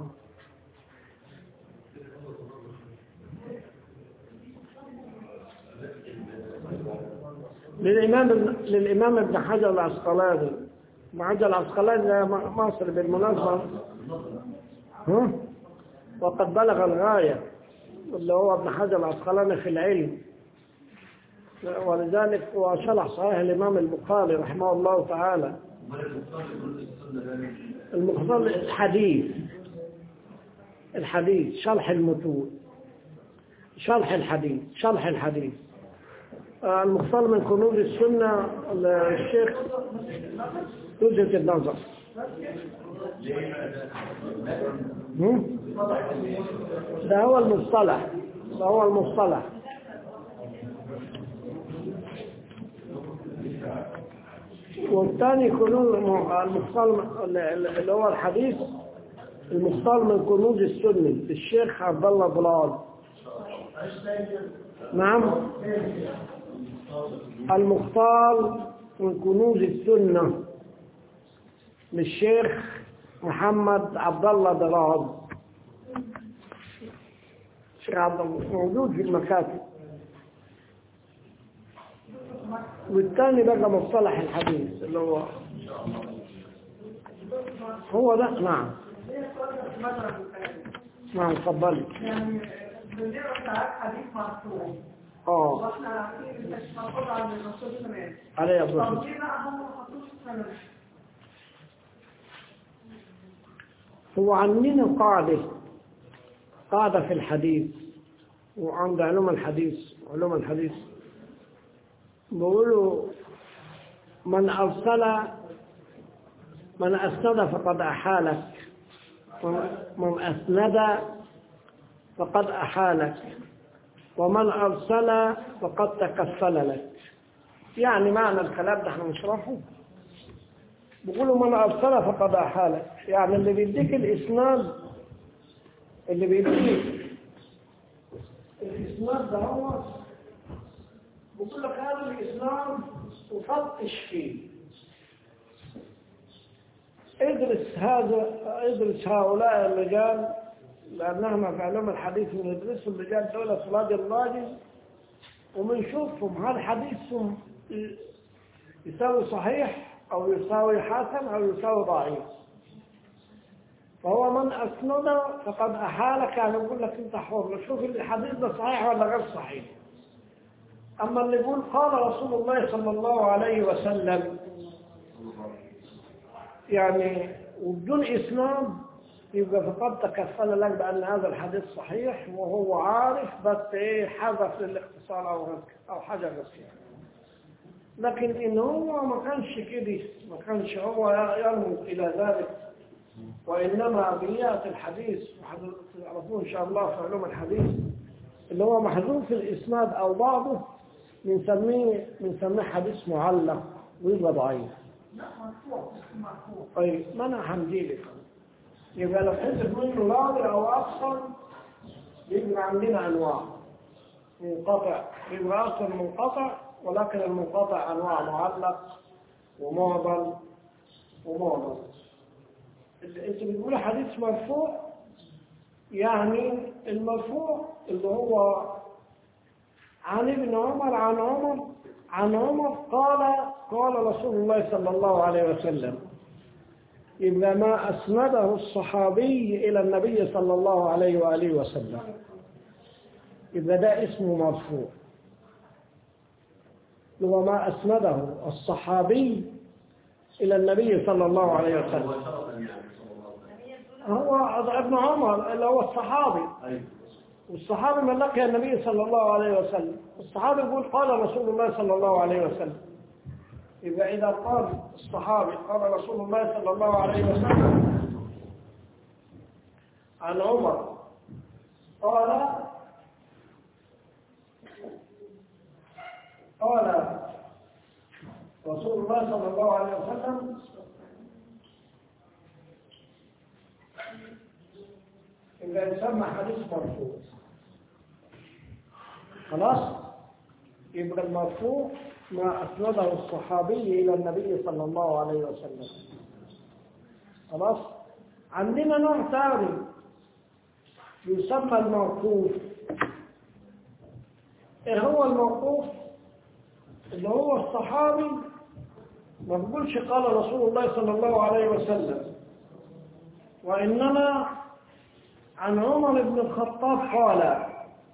للإمام للإمام ابن حجر العسقلاني ابن حجر العسقلاني ده مصر بالمناسبة ها؟ وقد بلغ الغاية اللي هو ابن حجر العسقلاني في العلم ولذلك هو شرح صحيح الإمام البخاري رحمه الله تعالى المختصر الحديث الحديث شرح المتون شرح الحديث شرح الحديث آه، المختار من كنوز السنة الشيخ وجهة النظر هم؟ ده هو المصطلح ده هو المصطلح والثاني كنوز المختار اللي هو الحديث المختار من كنوز السنة للشيخ عبد الله بلال نعم المختار من كنوز السنة للشيخ محمد عبد الله بلال الشيخ عبد الله موجود في المكاتب والثاني بقى مصطلح الحديث اللي هو هو ده نعم هي كل مذهب الكلام نعم تفضلي يعني بنقرا ساعات حديث مرفوع اه واحنا عارفين ان مش مرفوع عن الرسول كمان عليه الصلاة طب والسلام ليه بقى هم ما حطوش سند هو عندنا قاعدة قاعدة في الحديث وعند علوم الحديث علوم الحديث بيقولوا من أرسل من أسند فقد أحالك من أسند فقد أحالك ومن أرسل فقد تكفل لك يعني معنى الكلام ده احنا نشرحه بيقولوا من أرسل فقد أحالك يعني اللي بيديك الإسناد اللي بيديك الإسناد ده هو بيقول لك هذا الإسناد وفتش فيه ادرس هذا ادرس هؤلاء الرجال لأنهم في علوم الحديث بندرسوا الرجال دول صلاة الراجل وبنشوفهم هل حديثهم يساوي صحيح أو يساوي حسن أو يساوي ضعيف فهو من أسند فقد أحالك يعني يقول لك أنت حر شوف الحديث ده صحيح ولا غير صحيح أما اللي يقول قال رسول الله صلى الله عليه وسلم يعني وبدون إسناد يبقى فقد تكفل لك بأن هذا الحديث صحيح وهو عارف بس إيه حذف للاختصار أو هيك أو حاجة بس يعني. لكن إن هو ما كانش كده ما كانش هو يرمز إلى ذلك وإنما بيئة الحديث تعرفون إن شاء الله في علوم الحديث اللي هو محذوف الإسناد أو بعضه بنسميه بنسميه حديث معلق ويبقى ضعيف لا مرفوع اسمه مرفوع طيب ما أنا همديلك يبقى لو حسب منه راوي أو أكثر يبقى عندنا أنواع منقطع يبقى أصلا منقطع ولكن المنقطع أنواع معلق ومعضل ومعضل اللي انت بتقول حديث مرفوع يعني المرفوع اللي هو عن ابن عمر عن عمر عن عمر قال قال رسول الله صلى الله عليه وسلم إذا ما أسنده الصحابي إلى النبي صلى الله عليه وآله وسلم إذا ده اسمه مرفوع هو ما أسنده الصحابي إلى النبي صلى الله عليه وسلم مباشرة يعني صلى الله عليه وسلم هو ابن عمر اللي هو الصحابي أيوه والصحابي من لقي النبي صلى الله عليه وسلم الصحابي يقول قال رسول الله صلى الله عليه وسلم إذا إذا قال الصحابي قال رسول الله صلى الله عليه وسلم عن عمر قال قال رسول الله صلى الله عليه وسلم إذا يسمى حديث مرفوع خلاص يبقى المرفوع ما أسنده الصحابي إلى النبي صلى الله عليه وسلم خلاص عندنا نوع ثاني يسمى الموقوف ايه هو الموقوف اللي هو الصحابي ما بيقولش قال رسول الله صلى الله عليه وسلم وإنما عن عمر بن الخطاب قال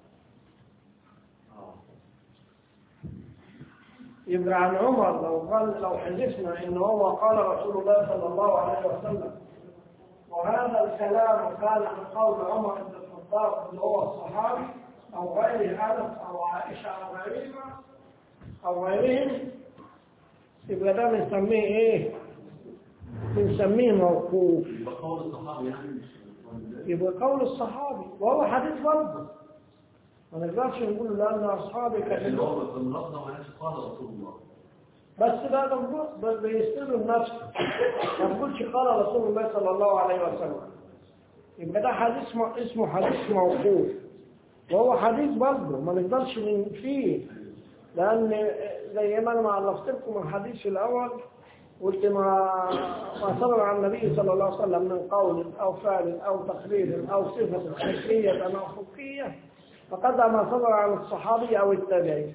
يبقى عن عمر لو قال لو حدثنا ان هو قال رسول الله صلى الله عليه وسلم وهذا الكلام كان عن قول عمر بن الخطاب اللي هو الصحابي او غير انس او عائشه او غيرهما أو غيرهم يبقى ده بنسميه إيه؟ بنسميه موقوف يبقى قول الصحابي يعني مش يبقى قول الصحابي وهو حديث برضه ما نقدرش نقول لأن أصحابي لكن كانوا هو في اللفظة ما قالش قال رسول الله بس ده مظبوط بيستلوا النفس ما تقولش قال رسول الله صلى الله عليه وسلم يبقى ده حديث م- اسمه حديث موقوف وهو حديث برضه ما نقدرش ننفيه لأن زي ما أنا ما علقت لكم الحديث الأول قلت ما ما صدر عن النبي صلى الله عليه وسلم من قول أو فعل أو تقرير أو صفة حسية أو خلقية فقد ما صدر عن الصحابي أو التابعي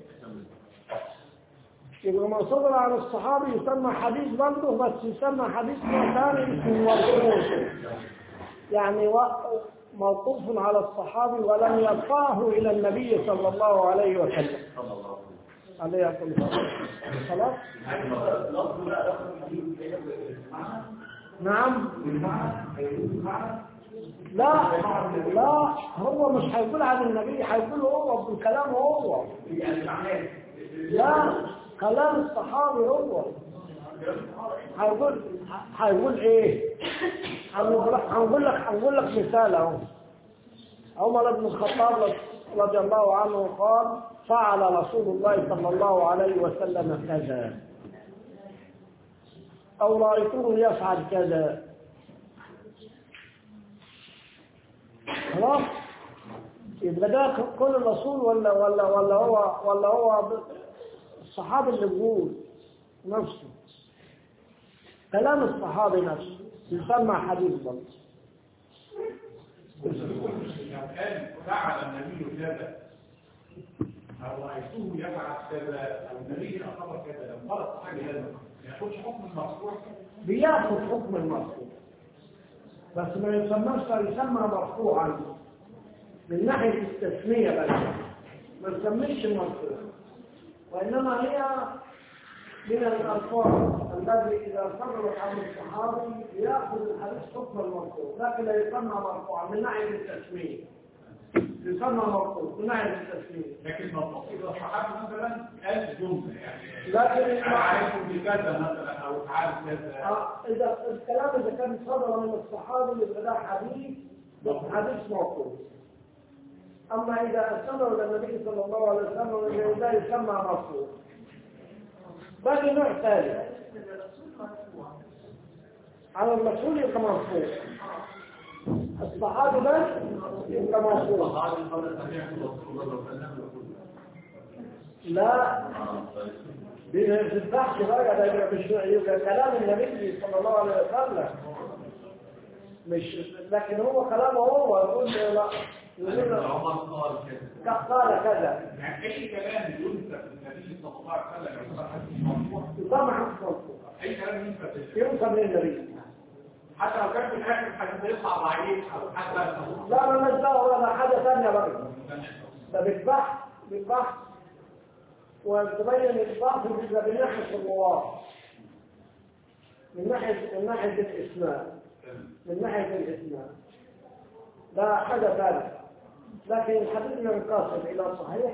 يبقى ما صدر عن الصحابي يسمى حديث برضه بس يسمى حديث ثاني اسمه موقوف يعني و- موقوف على الصحابي ولم يرفعه إلى النبي صلى الله عليه وسلم صلى الله عليه وسلم عليه الصلاة والسلام خلاص نعم لا لا هو مش هيقول عن النبي هيقول هو بالكلام هو لا كلام الصحابي هو هيقول هيقول ايه هنقول لك هنقول لك هنقول لك مثال اهو عمر بن الخطاب رضي الله عنه قال فعل رسول الله صلى الله عليه وسلم كذا أو رأيته يفعل كذا خلاص يبقى ده كل الرسول ولا ولا ولا هو ولا هو الصحابي اللي بيقول نفسه كلام الصحابي نفسه يسمى حديث برضه لو قال فعل النبي كذا أو رأيته يفعل كذا أو النبي أخبر كذا لو قال الصحابي هذا ما ياخدش حكم المرفوع بياخد حكم المرفوع بس ما يسمىش يسمى مرفوعا من ناحية التسمية بس ما يسميش مرفوع وإنما هي من الألفاظ الذي إذا صدرت عن الصحابي يأخذ الحديث حكم المرفوع لكن لا يسمى مرفوعا من ناحية التسمية يسمى مرفوع من ناحية التسمية لكن المرفوع إذا الصحابي مثلا قال جملة يعني لكن أنا عايز بكذا مثلا أو فعل كذا آه، إذا الكلام إذا كان صدر من الصحابي يبقى ده حديث بس حديث موقوف أما إذا صدر من النبي صلى الله عليه وسلم يبقى ده يسمى مرفوع باقي نوع ثالث على الرسول يبقى مرفوع الصحابي بس يبقى مرفوع الصحابي قال سمعت رسول الله صلى الله عليه وسلم يقول لا آه، طيب. دي ما تنفعش بقى ده يبقى مش يبقى كلام النبي صلى الله عليه وسلم مش لكن هو كلامه هو يقول له لا يقول لكن له عمر قال كذا قال كذا يعني أي كلام ينسب للنبي صلى الله عليه وسلم يعتبر حديث مرفوع يسمى حديث مرفوع أي كلام ينسب يوصل للنبي حتى لو كان في الآخر حديث يصعب عليك أو حتى لا لا مش ده ولا ده حاجة ثانية بقى ده بالبحث بالبحث وتبين البحث بيبقى من ناحية الرواة من ناحية من ناحية الإسلام من ناحية الإسلام ده حاجة ثالثة لكن الحديث ينقسم إلى صحيح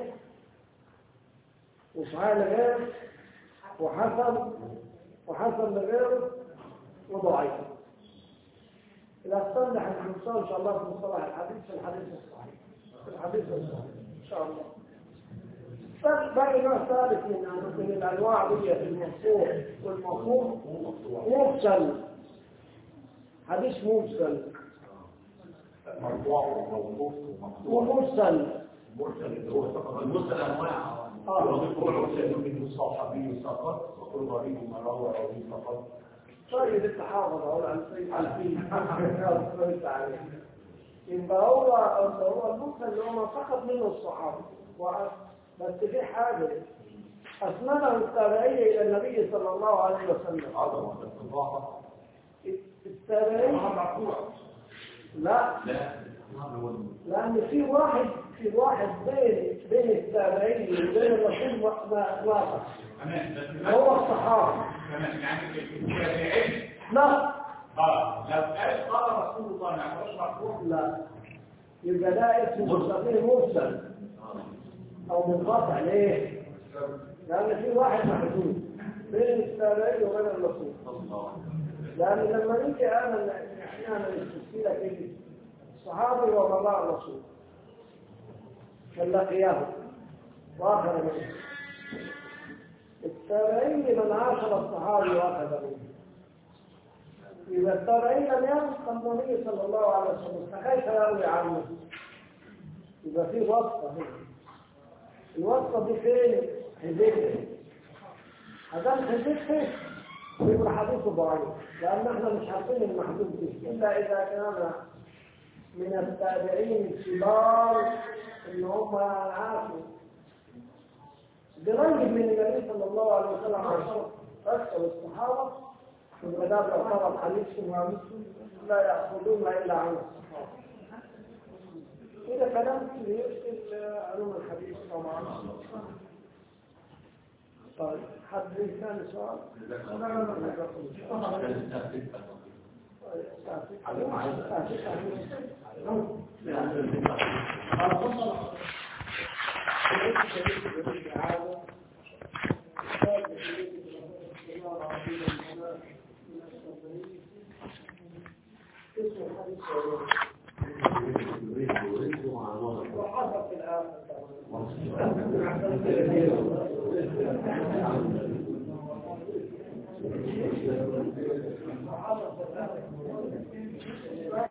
وصحيح لغيره وحسن وحسن لغيره وضعيف إذا استنى هنوصل إن شاء الله في مصطلح الحديث في الحديث الصحيح في الحديث الصحيح إن شاء الله بس باقي نوع ثالث من من الأنواع دي المرفوع والمفهوم مرسل حديث مرسل مرفوع وموقوف ومرسل مرسل اللي هو فقط المسألة أنواع آه. يقول مرسل منه الصحابي فقط وكل غريب ما روى راوي فقط طيب انت حافظ اهو الألفين ألفين عليه يبقى هو هو المرسل اللي هو فقط منه الصحابة و- بس في حاجة أسنده التابعية إلى النبي صلى الله عليه وسلم عظمة الصباحة التابعية مرفوع لا لا هو لأن في واحد في واحد بين بين التابعين وبين الرسول ما ما ما- تمام بس هو الصحابة تمام يعني التابعين لا اه لو قال قال رسول الله ما يعتبرش مرفوع لا يبقى ده اسمه مستقيم مرسل أو منقطع ليه؟ لأن في واحد محدود بين التابعين وبين الرسول لأن لما نيجي أنا أحيانا السلسلة كده الصحابي ومضاء الرسول فلقياه وآخر منه التابعين من عاشر الصحابي وأخذ منه إذا التابعين لم يلقى النبي صلى الله عليه وسلم فكيف يروي عنه؟ يبقى في واسطة هنا الواسطة دي فين؟ في ذهنه هذا في ذهنه يبقى الحديث ضعيف لأن احنا مش عارفين المحدود به إلا إذا كان من التابعين الكبار اللي هم عاشوا بنجد من النبي صلى الله عليه وسلم عن أكثر الصحابة في المدار يعتبر حديث ومسلم لا يأخذون إلا عن الصحابة إذا كلام يشكل علوم الحديث طبعا طيب حد ليه ثاني سؤال؟ لا لا لا لا وحصل في الآخر